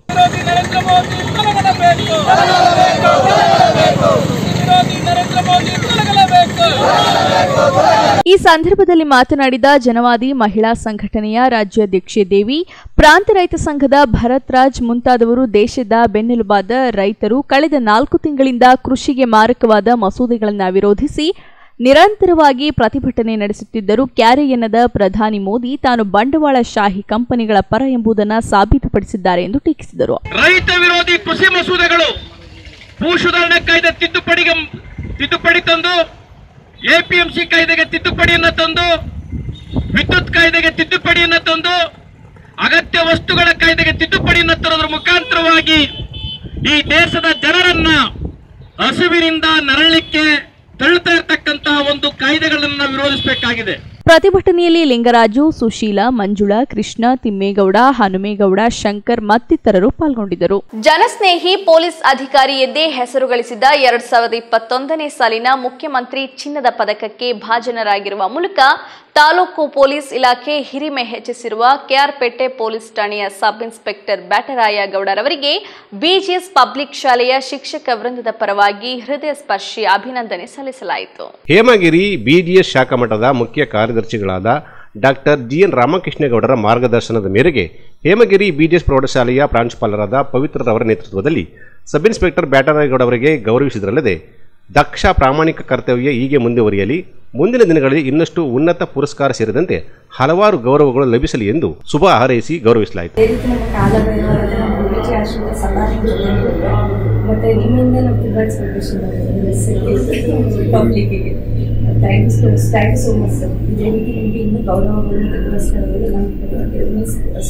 ಈ ಸಂದರ್ಭದಲ್ಲಿ ಮಾತನಾಡಿದ ಜನವಾದಿ ಮಹಿಳಾ ಸಂಘಟನೆಯ ರಾಜ್ಯಾಧ್ಯಕ್ಷೆ ದೇವಿ ಪ್ರಾಂತ ರೈತ ಸಂಘದ ಭರತ್ ರಾಜ್ ಮುಂತಾದವರು ದೇಶದ ಬೆನ್ನೆಲುಬಾದ ರೈತರು ಕಳೆದ ನಾಲ್ಕು ತಿಂಗಳಿಂದ ಕೃಷಿಗೆ ಮಾರಕವಾದ ಮಸೂದೆಗಳನ್ನು ವಿರೋಧಿಸಿ ನಿರಂತರವಾಗಿ ಪ್ರತಿಭಟನೆ ನಡೆಸುತ್ತಿದ್ದರೂ ಕ್ಯಾರೆ ಎನ್ನದ ಪ್ರಧಾನಿ ಮೋದಿ ತಾನು ಬಂಡವಾಳಶಾಹಿ ಕಂಪನಿಗಳ ಪರ ಎಂಬುದನ್ನು ಸಾಬೀತುಪಡಿಸಿದ್ದಾರೆ ಎಂದು ಟೀಕಿಸಿದರು ರೈತ ವಿರೋಧಿ ಕೃಷಿ ಮಸೂದೆಗಳು ಭೂ ಸುಧಾರಣೆ ಕಾಯ್ದೆ ತಿದ್ದುಪಡಿಗೆ ತಿದ್ದುಪಡಿ ತಂದು ಎಪಿಎಂಸಿ ಕಾಯ್ದೆಗೆ ತಿದ್ದುಪಡಿಯನ್ನು ತಂದು ವಿದ್ಯುತ್ ಕಾಯ್ದೆಗೆ ತಿದ್ದುಪಡಿಯನ್ನು ತಂದು ಅಗತ್ಯ ವಸ್ತುಗಳ ಕಾಯ್ದೆಗೆ ತಿದ್ದುಪಡಿಯನ್ನು ತರೋದ್ರ ಮುಖಾಂತರವಾಗಿ ಈ ದೇಶದ ಜನರನ್ನ ಹಸುವಿನಿಂದ ನರಳಿಕ್ಕೆ ತಳ್ಳುತ್ತಾ ಇರ್ತಕ್ಕಂತಹ ಒಂದು ಕಾಯ್ದೆಗಳನ್ನು ನಾವು ವಿರೋಧಿಸಬೇಕಾಗಿದೆ ಪ್ರತಿಭಟನೆಯಲ್ಲಿ ಲಿಂಗರಾಜು ಸುಶೀಲ ಮಂಜುಳಾ ಕೃಷ್ಣ ತಿಮ್ಮೇಗೌಡ ಹನುಮೇಗೌಡ ಶಂಕರ್ ಮತ್ತಿತರರು ಪಾಲ್ಗೊಂಡಿದ್ದರು ಜನಸ್ನೇಹಿ ಪೊಲೀಸ್ ಅಧಿಕಾರಿ ಎಂದೇ ಹೆಸರು ಗಳಿಸಿದ ಎರಡ್ ಸಾವಿರದ ಇಪ್ಪತ್ತೊಂದನೇ ಸಾಲಿನ ಮುಖ್ಯಮಂತ್ರಿ ಚಿನ್ನದ ಪದಕಕ್ಕೆ ಭಾಜನರಾಗಿರುವ ಮೂಲಕ ತಾಲೂಕು ಪೊಲೀಸ್ ಇಲಾಖೆ ಹಿರಿಮೆ ಹೆಚ್ಚಿಸಿರುವ ಕೆಆರ್ಪೇಟೆ ಪೊಲೀಸ್ ಠಾಣೆಯ ಸಬ್ ಇನ್ಸ್ಪೆಕ್ಟರ್ ಬ್ಯಾಟರಾಯ ಗೌಡರವರಿಗೆ ಬಿಜಿಎಸ್ ಪಬ್ಲಿಕ್ ಶಾಲೆಯ ಶಿಕ್ಷಕ ವೃಂದದ ಪರವಾಗಿ ಹೃದಯ ಸ್ಪರ್ಶಿ ಅಭಿನಂದನೆ ಸಲ್ಲಿಸಲಾಯಿತು ಹೇಮಗಿರಿ ಬಿಡಿಎಸ್ ಶಾಖಾ ಮಠದ ಮುಖ್ಯ ಕಾರ್ಯದರ್ಶಿಗಳಾದ ಡಾಕ್ಟರ್ ಜಿಎನ್ ರಾಮಕೃಷ್ಣೇಗೌಡರ ಮಾರ್ಗದರ್ಶನದ ಮೇರೆಗೆ ಹೇಮಗಿರಿ ಬಿಡಿಎಸ್ ಪ್ರೌಢಶಾಲೆಯ ಪ್ರಾಂಶುಪಾಲರಾದ ಪವಿತ್ರರವರ ನೇತೃತ್ವದಲ್ಲಿ ಸಬ್ ಇನ್ಸ್ಪೆಕ್ಟರ್ ಬ್ಯಾಟರಾಯಗೌಡ ಅವರಿಗೆ ಗೌರವಿಸಿದರಲ್ಲದೆ ದಕ್ಷ ಪ್ರಾಮಾಣಿಕ ಕರ್ತವ್ಯ ಹೀಗೆ ಮುಂದುವರಿಯಲಿ ಮುಂದಿನ ದಿನಗಳಲ್ಲಿ ಇನ್ನಷ್ಟು ಉನ್ನತ ಪುರಸ್ಕಾರ ಸೇರಿದಂತೆ ಹಲವಾರು ಗೌರವಗಳು ಲಭಿಸಲಿ ಎಂದು ಶುಭ ಹಾರೈಸಿ ಗೌರವಿಸಲಾಯಿತು ಅದೇ ರೀತಿ ನಮ್ಮ ಕಾಲಭೈರವರಾದ ನಮ್ಮ ಗುರುಜಿ ಆಶ್ರಮದ ಸದಾ ನಿಮ್ಮ ಜೊತೆಗಿರುತ್ತೆ ಮತ್ತು ನಿಮ್ಮಿಂದ ನಾವು ತುಂಬ ಎಕ್ಸ್ಪೆಕ್ಟೇಷನ್ ಪಬ್ಲಿಕ್ಕಿಗೆ thank you so thank you so much sir ಇದೇ ರೀತಿ ನಿಮಗೆ ಇನ್ನೂ ಗೌರವಗಳು ಮತ್ತು ಪುರಸ್ಕಾರಗಳು ನಮ್ಮ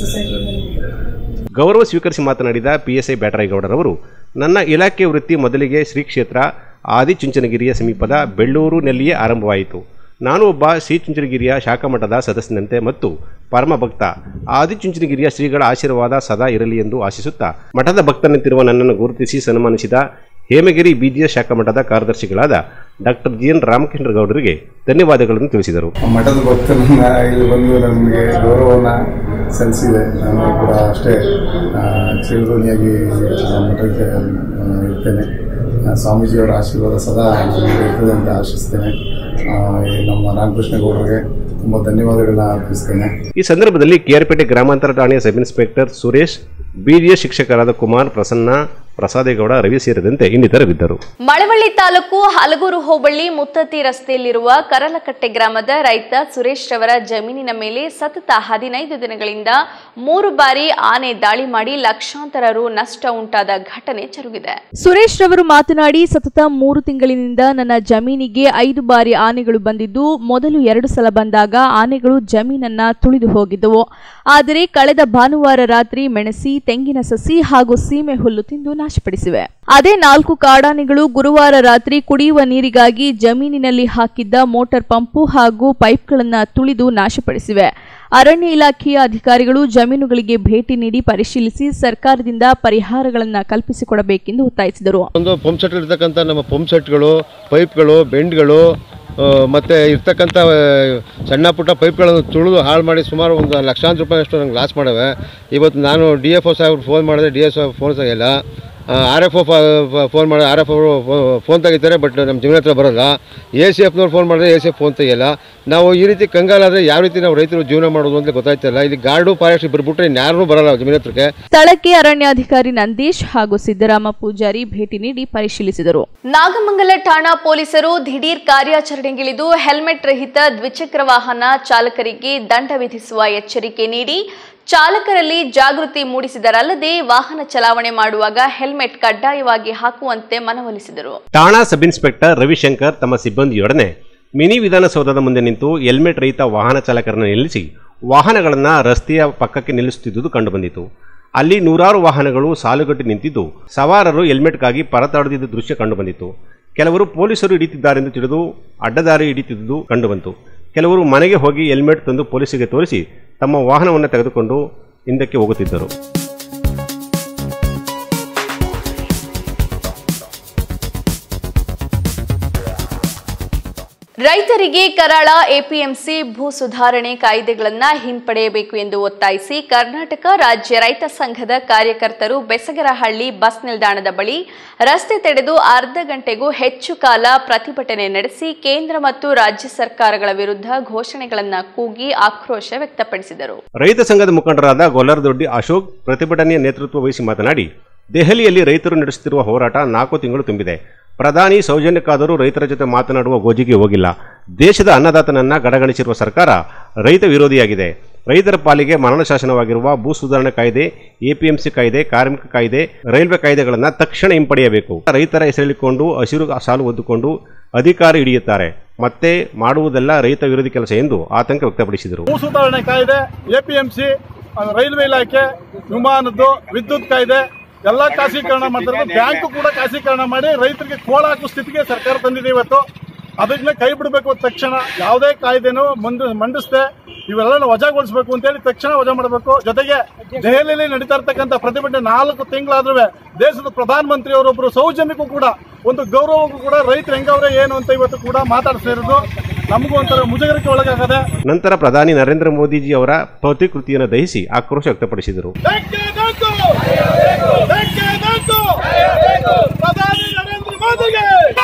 ಸೊಸೈಟಿಯಲ್ಲಿ ಗೌರವ ಸ್ವೀಕರಿಸಿ ಮಾತನಾಡಿದ ಪಿಎಸ್ಐ ಬ್ಯಾಟರಾಯಗೌಡರವರು ನನ್ನ ಇಲಾಖೆ ವೃತ್ತಿ ಮೊದಲಿಗೆ ಶ್ರೀ ಕ್ಷೇತ್ರ ಆದಿಚುಂಚನಗಿರಿಯ ಸಮೀಪದ ಬೆಳ್ಳೂರಿನಲ್ಲಿಯೇ ಆರಂಭವಾಯಿತು ನಾನು ಒಬ್ಬ ಶ್ರೀ ಚುಂಚನಗಿರಿಯ ಶಾಖಾಮಠದ ಸದಸ್ಯನಂತೆ ಮತ್ತು ಪರಮ ಭಕ್ತ ಆದಿಚುಂಚನಗಿರಿಯ ಶ್ರೀಗಳ ಆಶೀರ್ವಾದ ಸದಾ ಇರಲಿ ಎಂದು ಆಶಿಸುತ್ತಾ ಮಠದ ಭಕ್ತನಂತಿರುವ ನನ್ನನ್ನು ಗುರುತಿಸಿ ಸನ್ಮಾನಿಸಿದ ಹೇಮಗಿರಿ ಬಿಜಿಎಸ್ ಶಾಖಾಮಠದ ಕಾರ್ಯದರ್ಶಿಗಳಾದ ಡಾಕ್ಟರ್ ಜಿ ಎನ್ ರಾಮಕೃಷ್ಣ ಗೌಡರಿಗೆ ಧನ್ಯವಾದಗಳನ್ನು ತಿಳಿಸಿದರು ಮಠದ ಭಕ್ತರನ್ನ ಇಲ್ಲಿ ಬಂದು ನಮಗೆ ಗೌರವವನ್ನು ಸಲ್ಲಿಸಿದೆ ನಾನು ಕೂಡ ಅಷ್ಟೇ ಆ, ಚಿರಋಣಿಯಾಗಿ ಆ ಮಠಕ್ಕೆ ಆ, ಇರ್ತೇನೆ ಆ, ಸ್ವಾಮೀಜಿಯವರ ಆಶೀರ್ವಾದ ಸದಾ ನಮಗೆ ಇರ್ತದೆ ಅಂತ ಆಶಿಸ್ತೇನೆ ಆ, ಈ ನಮ್ಮ ರಾಮಕೃಷ್ಣ ಗೌಡರಿಗೆ ತುಂಬ ಧನ್ಯವಾದಗಳನ್ನ ಅರ್ಪಿಸ್ತೇನೆ ಈ ಸಂದರ್ಭದಲ್ಲಿ ಕೆಆರ್ಪೇಟೆ ಗ್ರಾಮಾಂತರ ಠಾಣೆಯ ಸಬ್ ಇನ್ಸ್ಪೆಕ್ಟರ್ ಸುರೇಶ್ ಬಿಡಿಎಸ್ ಶಿಕ್ಷಕರಾದ ಕುಮಾರ್ ಪ್ರಸನ್ನ ಪ್ರಸಾದೇಗೌಡ ರವಿ ಸೇರಿದಂತೆ ಇನ್ನಿತರರಿದ್ದರು ಮಳವಳ್ಳಿ ತಾಲೂಕು ಹಲಗೂರು ಹೋಬಳಿ ಮುತ್ತತಿ ರಸ್ತೆಯಲ್ಲಿರುವ ಕರಲಕಟ್ಟೆ ಗ್ರಾಮದ ರೈತ ಸುರೇಶ್ ರವರ ಜಮೀನಿನ ಮೇಲೆ ಸತತ ಹದಿನೈದು ದಿನಗಳಿಂದ ಮೂರು ಬಾರಿ ಆನೆ ದಾಳಿ ಮಾಡಿ ಲಕ್ಷಾಂತರ ರು ನಷ್ಟ ಉಂಟಾದ ಘಟನೆ ಜರುಗಿದೆ ಸುರೇಶ್ ರವರು ಮಾತನಾಡಿ ಸತತ ಮೂರು ತಿಂಗಳಿನಿಂದ ನನ್ನ ಜಮೀನಿಗೆ ಐದು ಬಾರಿ ಆನೆಗಳು ಬಂದಿದ್ದು ಮೊದಲು ಎರಡು ಸಲ ಬಂದಾಗ ಆನೆಗಳು ಜಮೀನನ್ನ ತುಳಿದು ಹೋಗಿದ್ದವು ಆದರೆ ಕಳೆದ ಭಾನುವಾರ ರಾತ್ರಿ ಮೆಣಸಿ ತೆಂಗಿನ ಸಸಿ ಹಾಗೂ ಸೀಮೆ ಹುಲ್ಲು ತಿಂದು ನಾಶಪಡಿಸಿವೆ ಅದೇ ನಾಲ್ಕು ಕಾಡಾನೆಗಳು ಗುರುವಾರ ರಾತ್ರಿ ಕುಡಿಯುವ ನೀರಿಗಾಗಿ ಜಮೀನಿನಲ್ಲಿ ಹಾಕಿದ್ದ ಮೋಟಾರ್ ಪಂಪು ಹಾಗೂ ಪೈಪ್ಗಳನ್ನ ತುಳಿದು ನಾಶಪಡಿಸಿವೆ ಅರಣ್ಯ ಇಲಾಖೆಯ ಅಧಿಕಾರಿಗಳು ಜಮೀನುಗಳಿಗೆ ಭೇಟಿ ನೀಡಿ ಪರಿಶೀಲಿಸಿ ಸರ್ಕಾರದಿಂದ ಪರಿಹಾರಗಳನ್ನು ಕಲ್ಪಿಸಿಕೊಡಬೇಕೆಂದು ಒತ್ತಾಯಿಸಿದರು ಒಂದು ಪಂಪ್ ಸೆಟ್ ಇರ್ತಕ್ಕಂಥ ನಮ್ಮ ಪಂಪ್ ಸೆಟ್ಗಳು ಪೈಪ್ಗಳು ಬೆಂಡ್ಗಳು ಆ, ಮತ್ತೆ ಇರ್ತಕ್ಕಂಥ ಆ, ಸಣ್ಣ ಪುಟ್ಟ ಪೈಪ್ಗಳನ್ನು ತುಳಿದು ಹಾಳು ಮಾಡಿ ಸುಮಾರು ಒಂದು ಲಕ್ಷಾಂತರ ರೂಪಾಯಿ ಅಷ್ಟು ನಂಗೆ ಲಾಸ್ ಮಾಡವೆ ಇವತ್ತು ನಾನು ಡಿ ಎಫ್ ಒ ಸಾಹೇಬ್ರು ಫೋನ್ ಮಾಡಿದ್ರೆ ಡಿ ಎಸ್ ಫೋನ್ ತೆಗಿಲ್ಲ ಆರ್ ಎಫ್ ಒ ಫೋನ್ ಮಾಡಿ ಆರ್ ಎಫ್ ಅವರು ಫೋನ್ ತೆಗಿತಾರೆ ಬಟ್ ನಮ್ಮ ಜಮೀನ್ ಹತ್ರ ಬರೋಲ್ಲ ಎ ಸಿ ಎಫ್ನವ್ರು ಫೋನ್ ಮಾಡಿದ್ರೆ ಎ ಸಿ ಎಫ್ ಫೋನ್ ತೆಗಿಯಲ್ಲ ನಾವು ಈ ರೀತಿ ಕಂಗಾಲಾದರೆ ಯಾವ ರೀತಿ ನಾವು ರೈತರು ಜೀವನ ಮಾಡೋದು ಅಂತ ಗೊತ್ತಾಯ್ತಿಲ್ಲ ಇಲ್ಲಿ ಗಾರ್ಡು ಫಾರೆಸ್ಟ್ ಇಬ್ಬರು ಬಿಟ್ಟರೆ ಇನ್ಯಾರೂ ಬರಲ್ಲ ಜಮೀನ್ ಹತ್ರಕ್ಕೆ ಸ್ಥಳಕ್ಕೆ ಅರಣ್ಯಾಧಿಕಾರಿ ನಂದೀಶ್ ಹಾಗೂ ಸಿದ್ದರಾಮ ಪೂಜಾರಿ ಭೇಟಿ ನೀಡಿ ಪರಿಶೀಲಿಸಿದರು ನಾಗಮಂಗಲ ಠಾಣಾ ಪೊಲೀಸರು ದಿಢೀರ್ ಕಾರ್ಯಾಚರಣೆಗಿಳಿದು ಹೆಲ್ಮೆಟ್ ರಹಿತ ದ್ವಿಚಕ್ರ ವಾಹನ ಚಾಲಕರಿಗೆ ದಂಡ ವಿಧಿಸುವ ಎಚ್ಚರಿಕೆ ನೀಡಿ ಚಾಲಕರಲ್ಲಿ ಜಾಗೃತಿ ಮೂಡಿಸಿದರಲ್ಲದೆ ವಾಹನ ಚಲಾವಣೆ ಮಾಡುವಾಗ ಹೆಲ್ಮೆಟ್ ಕಡ್ಡಾಯವಾಗಿ ಹಾಕುವಂತೆ ಮನವೊಲಿಸಿದರು ಠಾಣಾ ಸಬ್ ಇನ್ಸ್ಪೆಕ್ಟರ್ ರವಿಶಂಕರ್ ತಮ್ಮ ಸಿಬ್ಬಂದಿಯೊಡನೆ ಮಿನಿ ವಿಧಾನಸೌಧದ ಮುಂದೆ ನಿಂತು ಹೆಲ್ಮೆಟ್ ರಹಿತ ವಾಹನ ಚಾಲಕರನ್ನು ನಿಲ್ಲಿಸಿ ವಾಹನಗಳನ್ನು ರಸ್ತೆಯ ಪಕ್ಕಕ್ಕೆ ನಿಲ್ಲಿಸುತ್ತಿದ್ದುದು ಕಂಡುಬಂದಿತು ಅಲ್ಲಿ ನೂರಾರು ವಾಹನಗಳು ಸಾಲುಗಟ್ಟಿ ನಿಂತಿದ್ದು ಸವಾರರು ಹೆಲ್ಮೆಟ್ಗಾಗಿ ಪರತಾಡುತ್ತಿದ್ದ ದೃಶ್ಯ ಕಂಡುಬಂದಿತು ಕೆಲವರು ಪೊಲೀಸರು ಹಿಡಿತಿದ್ದಾರೆಂದು ತಿಳಿದು ಅಡ್ಡದಾರಿ ಹಿಡಿತಿದ್ದುದು ಕಂಡುಬಂತು ಕೆಲವರು ಮನೆಗೆ ಹೋಗಿ ಹೆಲ್ಮೆಟ್ ತಂದು ಪೊಲೀಸರಿಗೆ ತೋರಿಸಿ ತಮ್ಮ ವಾಹನವನ್ನು ತೆಗೆದುಕೊಂಡು ಹಿಂದಕ್ಕೆ ಹೋಗುತ್ತಿದ್ದರು ರೈತರಿಗೆ ಕರಾಳ ಎಪಿಎಂಸಿ ಭೂ ಸುಧಾರಣೆ ಕಾಯ್ದೆಗಳನ್ನು ಹಿಂಪಡೆಯಬೇಕು ಎಂದು ಒತ್ತಾಯಿಸಿ ಕರ್ನಾಟಕ ರಾಜ್ಯ ರೈತ ಸಂಘದ ಕಾರ್ಯಕರ್ತರು ಬೆಸಗರಹಳ್ಳಿ ಬಸ್ ನಿಲ್ದಾಣದ ಬಳಿ ರಸ್ತೆ ತಡೆದು ಅರ್ಧ ಗಂಟೆಗೂ ಹೆಚ್ಚು ಕಾಲ ಪ್ರತಿಭಟನೆ ನಡೆಸಿ ಕೇಂದ್ರ ಮತ್ತು ರಾಜ್ಯ ಸರ್ಕಾರಗಳ ವಿರುದ್ಧ ಘೋಷಣೆಗಳನ್ನು ಕೂಗಿ ಆಕ್ರೋಶ ವ್ಯಕ್ತಪಡಿಸಿದರು ರೈತ ಸಂಘದ ಮುಖಂಡರಾದ ಗೊಲ್ಲರದೊಡ್ಡಿ ಅಶೋಕ್ ಪ್ರತಿಭಟನೆಯ ನೇತೃತ್ವ ವಹಿಸಿ ಮಾತನಾಡಿ ದೆಹಲಿಯಲ್ಲಿ ರೈತರು ನಡೆಸುತ್ತಿರುವ ಹೋರಾಟ ನಾಲ್ಕು ತಿಂಗಳು ತುಂಬಿದೆ ಪ್ರಧಾನಿ ಸೌಜನ್ಯಕ್ಕಾದರೂ ರೈತರ ಜೊತೆ ಮಾತನಾಡುವ ಗೋಜಿಗೆ ಹೋಗಿಲ್ಲ ದೇಶದ ಅನ್ನದಾತನನ್ನ ಗಡಗಣಿಸಿರುವ ಸರ್ಕಾರ ರೈತ ವಿರೋಧಿಯಾಗಿದೆ ರೈತರ ಪಾಲಿಗೆ ಮರಣ ಶಾಸನವಾಗಿರುವ ಭೂ ಸುಧಾರಣಾ ಕಾಯ್ದೆ ಎಪಿಎಂಸಿ ಕಾಯ್ದೆ ಕಾರ್ಮಿಕ ಕಾಯ್ದೆ ರೈಲ್ವೆ ಕಾಯ್ದೆಗಳನ್ನು ತಕ್ಷಣ ಹಿಂಪಡೆಯಬೇಕು ರೈತರ ಹೆಸರಿಳಿಕೊಂಡು ಹಸಿರು ಸಾಲು ಒದ್ದುಕೊಂಡು ಅಧಿಕಾರ ಹಿಡಿಯುತ್ತಾರೆ ಮತ್ತೆ ಮಾಡುವುದೆಲ್ಲ ರೈತ ವಿರೋಧಿ ಕೆಲಸ ಎಂದು ಆತಂಕ ವ್ಯಕ್ತಪಡಿಸಿದರು ಭೂ ಸುಧಾರಣೆ ಕಾಯ್ದೆ ಎಪಿಎಂಸಿ ರೈಲ್ವೆ ಇಲಾಖೆ ವಿಮಾನದ್ದು ವಿದ್ಯುತ್ ಕಾಯ್ದೆ ಎಲ್ಲ ಖಾಸಗೀಕರಣ ಮಾಡ್ತಾರೆ ಬ್ಯಾಂಕ್ ಕೂಡ ಖಾಸಗೀಕರಣ ಮಾಡಿ ರೈತರಿಗೆ ಕೋಳ ಹಾಕುವ ಸ್ಥಿತಿಗೆ ಸರ್ಕಾರ ತಂದಿದೆ ಇವತ್ತು ಅದಕ್ಕೆ ಕೈ ಬಿಡಬೇಕು ತಕ್ಷಣ ಯಾವುದೇ ಕಾಯ್ದೆನೂ ಮುಂದೆ ಮಂಡಿಸದೆ ಇವೆಲ್ಲ ವಜಾಗೊಳಿಸಬೇಕು ಅಂತೇಳಿ ತಕ್ಷಣ ವಜಾ ಮಾಡಬೇಕು ಜೊತೆಗೆ ದೆಹಲಿಯಲ್ಲಿ ನಡೀತಾ ಇರ್ತಕ್ಕಂಥ ಪ್ರತಿಭಟನೆ ನಾಲ್ಕು ತಿಂಗಳಾದ್ರೂ ದೇಶದ ಪ್ರಧಾನಮಂತ್ರಿ ಅವರೊಬ್ಬರು ಸೌಜನ್ಯಕ್ಕೂ ಕೂಡ ಒಂದು ಗೌರವಕ್ಕೂ ಕೂಡ ರೈತರು ಹೆಂಗವ್ರೆ ಏನು ಅಂತ ಇವತ್ತು ಕೂಡ ಮಾತಾಡ್ತಿರೋದು ನಮಗೂ ಒಂಥರ ಮುಜುಗರಕ್ಕೆ ಒಳಗಾಗದೆ ನಂತರ ಪ್ರಧಾನಿ ನರೇಂದ್ರ ಮೋದಿಜಿ ಅವರ ಪ್ರತಿಕೃತಿಯನ್ನು ದಹಿಸಿ ಆಕ್ರೋಶ ವ್ಯಕ್ತಪಡಿಸಿದರು ಪ್ರಧಾನಿ ನರೇಂದ್ರ ಮೋದಿಗೆ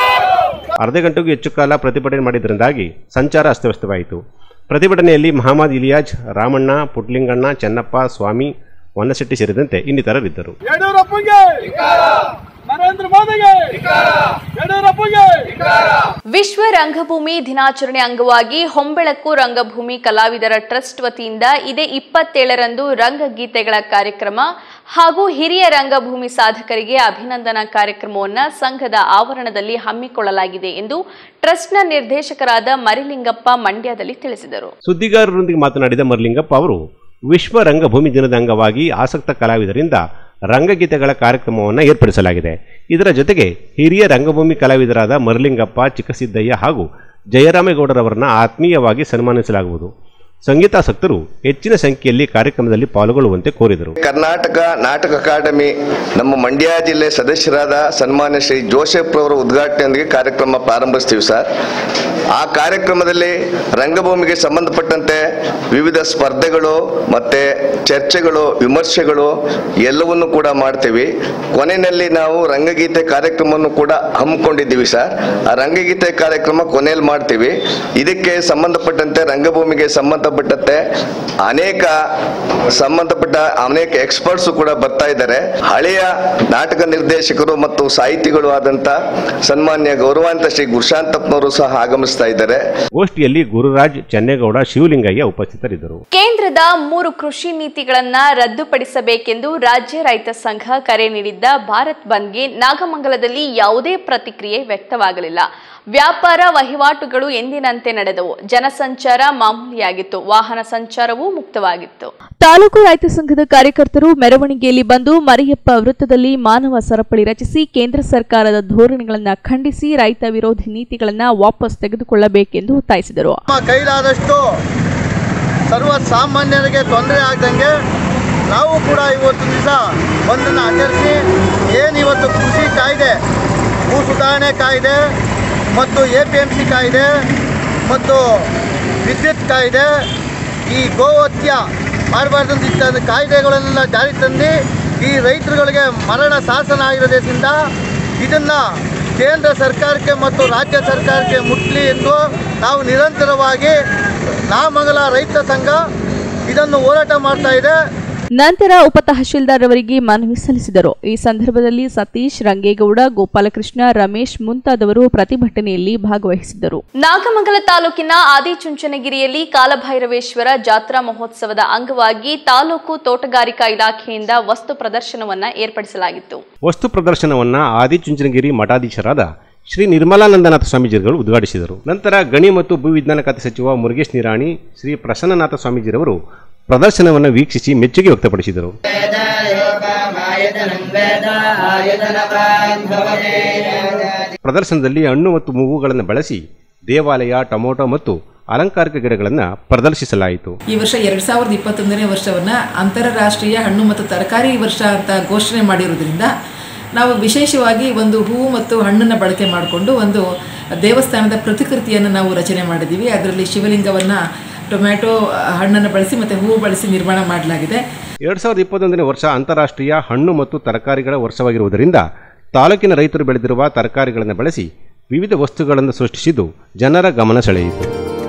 ಅರ್ಧ ಗಂಟೆಗೂ ಹೆಚ್ಚು ಕಾಲ ಪ್ರತಿಭಟನೆ ಮಾಡಿದ್ದರಿಂದಾಗಿ ಸಂಚಾರ ಅಸ್ತವ್ಯಸ್ತವಾಯಿತು ಪ್ರತಿಭಟನೆಯಲ್ಲಿ ಮಹಮ್ಮದ್ ಇಲಿಯಾಜ್ ರಾಮಣ್ಣ ಪುಟ್ಲಿಂಗಣ್ಣ ಚೆನ್ನಪ್ಪ ಸ್ವಾಮಿ ವನ್ನಶೆಟ್ಟಿ ಸೇರಿದಂತೆ ಇನ್ನಿತರರಿದ್ದರು ಯಡಿಯೂರಪ್ಪಗೆ ನರೇಂದ್ರ ಮೋದಿಗೆ ಯಡಿಯೂರಪ್ಪಗೆ ವಿಶ್ವ ರಂಗಭೂಮಿ ದಿನಾಚರಣೆ ಅಂಗವಾಗಿ ಹೊಂಬೆಳಕು ರಂಗಭೂಮಿ ಕಲಾವಿದರ ಟ್ರಸ್ಟ್ ವತಿಯಿಂದ ಇದೇ ಇಪ್ಪತ್ತೇಳರಂದು ರಂಗಗೀತೆಗಳ ಕಾರ್ಯಕ್ರಮ ಹಾಗೂ ಹಿರಿಯ ರಂಗಭೂಮಿ ಸಾಧಕರಿಗೆ ಅಭಿನಂದನಾ ಕಾರ್ಯಕ್ರಮವನ್ನು ಸಂಘದ ಆವರಣದಲ್ಲಿ ಹಮ್ಮಿಕೊಳ್ಳಲಾಗಿದೆ ಎಂದು ಟ್ರಸ್ಟ್ನ ನಿರ್ದೇಶಕರಾದ ಮರಿಲಿಂಗಪ್ಪ ಮಂಡ್ಯದಲ್ಲಿ ತಿಳಿಸಿದರು ಸುದ್ದಿಗಾರರೊಂದಿಗೆ ಮಾತನಾಡಿದ ಮರ್ಲಿಂಗಪ್ಪ ಅವರು ವಿಶ್ವ ರಂಗಭೂಮಿ ದಿನದ ಅಂಗವಾಗಿ ಆಸಕ್ತ ಕಲಾವಿದರಿಂದ ರಂಗಗೀತೆಗಳ ಕಾರ್ಯಕ್ರಮವನ್ನು ಏರ್ಪಡಿಸಲಾಗಿದೆ ಇದರ ಜೊತೆಗೆ ಹಿರಿಯ ರಂಗಭೂಮಿ ಕಲಾವಿದರಾದ ಮರ್ಲಿಂಗಪ್ಪ ಚಿಕ್ಕಸಿದ್ದಯ್ಯ ಹಾಗೂ ಜಯರಾಮೇಗೌಡರವರನ್ನ ಆತ್ಮೀಯವಾಗಿ ಸನ್ಮಾನಿಸಲಾಗುವುದು ಸಂಗೀತಾಸಕ್ತರು ಹೆಚ್ಚಿನ ಸಂಖ್ಯೆಯಲ್ಲಿ ಕಾರ್ಯಕ್ರಮದಲ್ಲಿ ಪಾಲ್ಗೊಳ್ಳುವಂತೆ ಕೋರಿದರು ಕರ್ನಾಟಕ ನಾಟಕ ಅಕಾಡೆಮಿ ನಮ್ಮ ಮಂಡ್ಯ ಜಿಲ್ಲೆ ಸದಸ್ಯರಾದ ಸನ್ಮಾನ್ಯ ಶ್ರೀ ಜೋಸೆಫ್ ರವರ ಉದ್ಘಾಟನೆಯೊಂದಿಗೆ ಕಾರ್ಯಕ್ರಮ ಪ್ರಾರಂಭಿಸ್ತೀವಿ ಸರ್ ಆ ಕಾರ್ಯಕ್ರಮದಲ್ಲಿ ರಂಗಭೂಮಿಗೆ ಸಂಬಂಧಪಟ್ಟಂತೆ ವಿವಿಧ ಸ್ಪರ್ಧೆಗಳು ಮತ್ತೆ ಚರ್ಚೆಗಳು ವಿಮರ್ಶೆಗಳು ಎಲ್ಲವನ್ನು ಕೂಡ ಮಾಡ್ತೀವಿ ಕೊನೆಯಲ್ಲಿ ನಾವು ರಂಗಗೀತೆ ಕಾರ್ಯಕ್ರಮವನ್ನು ಕೂಡ ಹಮ್ಮಿಕೊಂಡಿದ್ದೀವಿ ಸರ್ ಆ ರಂಗಗೀತೆ ಕಾರ್ಯಕ್ರಮ ಕೊನೆಯಲ್ಲಿ ಮಾಡ್ತೀವಿ ಇದಕ್ಕೆ ಸಂಬಂಧಪಟ್ಟಂತೆ ರಂಗಭೂಮಿಗೆ ಸಂಬಂಧಪಟ್ಟಂತೆ ಅನೇಕ ಸಂಬಂಧಪಟ್ಟ ಅನೇಕ ಎಕ್ಸ್ಪರ್ಟ್ಸ್ ಕೂಡ ಬರ್ತಾ ಇದ್ದಾರೆ ಹಳೆಯ ನಾಟಕ ನಿರ್ದೇಶಕರು ಮತ್ತು ಸಾಹಿತಿಗಳು ಆದಂತ ಸನ್ಮಾನ್ಯ ಗೌರವಾಂತ ಶ್ರೀ ಗುರುಶಾಂತಪ್ಪನವರು ಸಹ ಆಗಮಿಸ್ತಾ ಇದ್ದಾರೆ ಗೋಷ್ಠಿಯಲ್ಲಿ ಗುರುರಾಜ್ ಚೆನ್ನೇಗೌಡ ಶಿವಲಿಂಗಯ್ಯ ಉಪಸ್ಥಿತರಿದ್ದರು ಕೇಂದ್ರದ ಮೂರು ಕೃಷಿ ನೀತಿಗಳನ್ನ ರದ್ದುಪಡಿಸಬೇಕೆಂದು ರಾಜ್ಯ ರೈತ ಸಂಘ ಕರೆ ನೀಡಿದ್ದ ಭಾರತ್ ಬಂದ್ಗೆ ನಾಗಮಂಗಲದಲ್ಲಿ ಯಾವುದೇ ಪ್ರತಿಕ್ರಿಯೆ ವ್ಯಕ್ತವಾಗಲಿಲ್ಲ ವ್ಯಾಪಾರ ವಹಿವಾಟುಗಳು ಎಂದಿನಂತೆ ನಡೆದವು ಜನಸಂಚಾರ ಮಾಮೂಲಿಯಾಗಿತ್ತು ವಾಹನ ಸಂಚಾರವೂ ಮುಕ್ತವಾಗಿತ್ತು ತಾಲೂಕು ರೈತ ಸಂಘದ ಕಾರ್ಯಕರ್ತರು ಮೆರವಣಿಗೆಯಲ್ಲಿ ಬಂದು ಮರಿಯಪ್ಪ ವೃತ್ತದಲ್ಲಿ ಮಾನವ ಸರಪಳಿ ರಚಿಸಿ ಕೇಂದ್ರ ಸರ್ಕಾರದ ಧೋರಣೆಗಳನ್ನು ಖಂಡಿಸಿ ರೈತ ವಿರೋಧಿ ನೀತಿಗಳನ್ನು ವಾಪಸ್ ತೆಗೆದುಕೊಳ್ಳಬೇಕೆಂದು ಒತ್ತಾಯಿಸಿದರು ನಮ್ಮ ಕೈಲಾದಷ್ಟು ಸರ್ವ ಸಾಮಾನ್ಯರಿಗೆ ತೊಂದರೆ ಆಗ್ದಂಗೆ ನಾವು ಕೂಡ ಇವತ್ತು ದಿವಸ ಒಂದನ್ನು ಆಚರಿಸಿ ಏನು ಇವತ್ತು ಕೃಷಿ ಕಾಯ್ದೆ ಭೂ ಸುಧಾರಣೆ ಕಾಯ್ದೆ ಮತ್ತು ಎ ಪಿ ಎಮ್ ಸಿ ಕಾಯ್ದೆ ಮತ್ತು ವಿದ್ಯುತ್ ಕಾಯ್ದೆ ಈ ಗೋಹತ್ಯ ಮಾಡಬಾರ್ದಂತ ಇದ್ದ ಕಾಯ್ದೆಗಳನ್ನೆಲ್ಲ ಜಾರಿ ತಂದು ಈ ರೈತರುಗಳಿಗೆ ಮರಣ ಶಾಸನ ಆಗಿರೋದ್ರಿಂದ ಇದನ್ನು ಕೇಂದ್ರ ಸರ್ಕಾರಕ್ಕೆ ಮತ್ತು ರಾಜ್ಯ ಸರ್ಕಾರಕ್ಕೆ ಮುಟ್ಲಿ ಎಂದು ನಾವು ನಿರಂತರವಾಗಿ ನಾಮಂಗಲ ರೈತ ಸಂಘ ಇದನ್ನು ಹೋರಾಟ ಮಾಡ್ತಾ ಇದೆ ನಂತರ ಉಪ ತಹಶೀಲ್ದಾರ್ ಅವರಿಗೆ ಮನವಿ ಸಲ್ಲಿಸಿದರು ಈ ಸಂದರ್ಭದಲ್ಲಿ ಸತೀಶ್ ರಂಗೇಗೌಡ ಗೋಪಾಲಕೃಷ್ಣ ರಮೇಶ್ ಮುಂತಾದವರು ಪ್ರತಿಭಟನೆಯಲ್ಲಿ ಭಾಗವಹಿಸಿದ್ದರು ನಾಗಮಂಗಲ ತಾಲೂಕಿನ ಆದಿಚುಂಚನಗಿರಿಯಲ್ಲಿ ಕಾಲಭೈರವೇಶ್ವರ ಜಾತ್ರಾ ಮಹೋತ್ಸವದ ಅಂಗವಾಗಿ ತಾಲೂಕು ತೋಟಗಾರಿಕಾ ಇಲಾಖೆಯಿಂದ ವಸ್ತು ಪ್ರದರ್ಶನವನ್ನ ಏರ್ಪಡಿಸಲಾಗಿತ್ತು ವಸ್ತು ಪ್ರದರ್ಶನವನ್ನ ಆದಿಚುಂಚನಗಿರಿ ಮಠಾಧೀಶರಾದ ಶ್ರೀ ನಿರ್ಮಲಾನಂದನಾಥ ಸ್ವಾಮೀಜಿಗಳು ಉದ್ಘಾಟಿಸಿದರು ನಂತರ ಗಣಿ ಮತ್ತು ಭೂವಿಜ್ಞಾನ ಖಾತೆ ಸಚಿವ ಮುರುಗೇಶ್ ನಿರಾಣಿ ಶ್ರೀ ಪ್ರಸನ್ನನಾಥ ಸ್ವಾಮೀಜಿರವರು ಪ್ರದರ್ಶನವನ್ನು ವೀಕ್ಷಿಸಿ ಮೆಚ್ಚುಗೆ ವ್ಯಕ್ತಪಡಿಸಿದರು ಪ್ರದರ್ಶನದಲ್ಲಿ ಹಣ್ಣು ಮತ್ತು ಮೂಗುಗಳನ್ನು ಬಳಸಿ ದೇವಾಲಯ ಟೊಮೊಟೊ ಮತ್ತು ಅಲಂಕಾರಿಕ ಗಿಡಗಳನ್ನು ಪ್ರದರ್ಶಿಸಲಾಯಿತು ಈ ವರ್ಷ ಎರಡು ಸಾವಿರದ ಇಪ್ಪತ್ತೊಂದನೇ ವರ್ಷವನ್ನು ಅಂತಾರಾಷ್ಟ್ರೀಯ ಹಣ್ಣು ಮತ್ತು ತರಕಾರಿ ವರ್ಷ ಅಂತ ಘೋಷಣೆ ಮಾಡಿರೋದ್ರಿಂದ ನಾವು ವಿಶೇಷವಾಗಿ ಒಂದು ಹೂವು ಮತ್ತು ಹಣ್ಣನ್ನು ಬಳಕೆ ಮಾಡಿಕೊಂಡು ಒಂದು ದೇವಸ್ಥಾನದ ಪ್ರತಿಕೃತಿಯನ್ನು ನಾವು ರಚನೆ ಮಾಡಿದ್ದೀವಿ ಅದರಲ್ಲಿ ಶಿವಲಿಂಗವನ್ನು ಟೊಮ್ಯಾಟೊ ಹಣ್ಣನ್ನು ಬಳಸಿ ಮತ್ತು ಹೂವು ಬಳಸಿ ನಿರ್ಮಾಣ ಮಾಡಲಾಗಿದೆ ಎರಡ್ ಸಾವಿರದ ಇಪ್ಪತ್ತೊಂದನೇ ವರ್ಷ ಅಂತಾರಾಷ್ಟ್ರೀಯ ಹಣ್ಣು ಮತ್ತು ತರಕಾರಿಗಳ ವರ್ಷವಾಗಿರುವುದರಿಂದ ತಾಲೂಕಿನ ರೈತರು ಬೆಳೆದಿರುವ ತರಕಾರಿಗಳನ್ನು ಬಳಸಿ ವಿವಿಧ ವಸ್ತುಗಳನ್ನು ಸೃಷ್ಟಿಸಿದ್ದು ಜನರ ಗಮನ ಸೆಳೆಯಿತು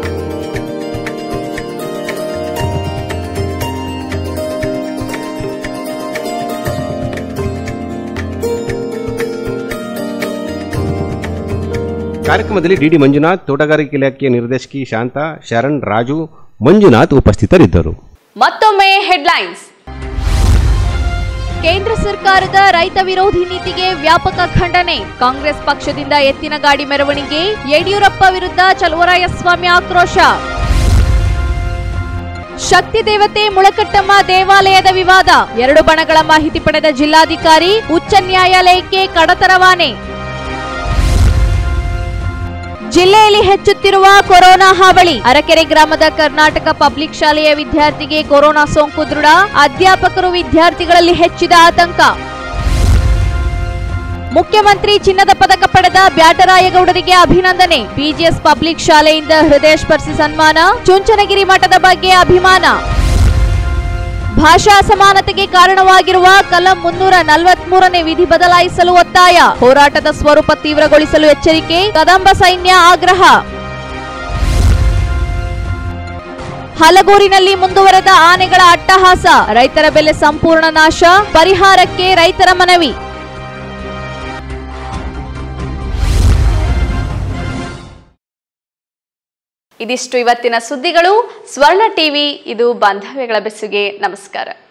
ಕಾರ್ಯಕ್ರಮದಲ್ಲಿ ಡಿಡಿ ಮಂಜುನಾಥ್ ತೋಟಗಾರಿಕೆ ಇಲಾಖೆಯ ನಿರ್ದೇಶಕಿ ಶಾಂತಾ ಶರಣ್ ರಾಜು ಮಂಜುನಾಥ್ ಉಪಸ್ಥಿತರಿದ್ದರು ಮತ್ತೊಮ್ಮೆ ಹೆಡ್ಲೈನ್ಸ್ ಕೇಂದ್ರ ಸರ್ಕಾರದ ರೈತ ವಿರೋಧಿ ನೀತಿಗೆ ವ್ಯಾಪಕ ಖಂಡನೆ ಕಾಂಗ್ರೆಸ್ ಪಕ್ಷದಿಂದ ಎತ್ತಿನ ಗಾಡಿ ಮೆರವಣಿಗೆ ಯಡಿಯೂರಪ್ಪ ವಿರುದ್ಧ ಚಲುವರಾಯಸ್ವಾಮಿ ಆಕ್ರೋಶ ಶಕ್ತಿ ದೇವತೆ ಮುಳಕಟ್ಟಮ್ಮ ದೇವಾಲಯದ ವಿವಾದ ಎರಡು ಬಣಗಳ ಮಾಹಿತಿ ಪಡೆದ ಜಿಲ್ಲಾಧಿಕಾರಿ ಉಚ್ಚ ನ್ಯಾಯಾಲಯಕ್ಕೆ ಕಡತರವಾನೆ ಜಿಲ್ಲೆಯಲ್ಲಿ ಹೆಚ್ಚುತ್ತಿರುವ ಕೊರೋನಾ ಹಾವಳಿ ಅರಕೆರೆ ಗ್ರಾಮದ ಕರ್ನಾಟಕ ಪಬ್ಲಿಕ್ ಶಾಲೆಯ ವಿದ್ಯಾರ್ಥಿಗೆ ಕೊರೋನಾ ಸೋಂಕು ದೃಢ ಅಧ್ಯಾಪಕರು ವಿದ್ಯಾರ್ಥಿಗಳಲ್ಲಿ ಹೆಚ್ಚಿದ ಆತಂಕ ಮುಖ್ಯಮಂತ್ರಿ ಚಿನ್ನದ ಪದಕ ಪಡೆದ ಬ್ಯಾಟರಾಯಗೌಡರಿಗೆ ಅಭಿನಂದನೆ ಬಿಜಿಎಸ್ ಪಬ್ಲಿಕ್ ಶಾಲೆಯಿಂದ ಹೃದಯ ಸ್ಪರ್ಶಿ ಸನ್ಮಾನ ಚುಂಚನಗಿರಿ ಮಠದ ಬಗ್ಗೆ ಅಭಿಮಾನ ಭಾಷಾ ಅಸಮಾನತೆಗೆ ಕಾರಣವಾಗಿರುವ ಕಲಂ ಮುನ್ನೂರ ನಲವತ್ಮೂರನೇ ವಿಧಿ ಬದಲಾಯಿಸಲು ಒತ್ತಾಯ ಹೋರಾಟದ ಸ್ವರೂಪ ತೀವ್ರಗೊಳಿಸಲು ಎಚ್ಚರಿಕೆ ಕದಂಬ ಸೈನ್ಯ ಆಗ್ರಹ ಹಲಗೂರಿನಲ್ಲಿ ಮುಂದುವರೆದ ಆನೆಗಳ ಅಟ್ಟಹಾಸ ರೈತರ ಬೆಲೆ ಸಂಪೂರ್ಣ ನಾಶ ಪರಿಹಾರಕ್ಕೆ ರೈತರ ಮನವಿ ಇದಿಷ್ಟು ಇವತ್ತಿನ ಸುದ್ದಿಗಳು ಸ್ವರ್ಣ ಟಿವಿ ಇದು ಬಾಂಧವ್ಯಗಳ ಬೆಸುಗೆ ನಮಸ್ಕಾರ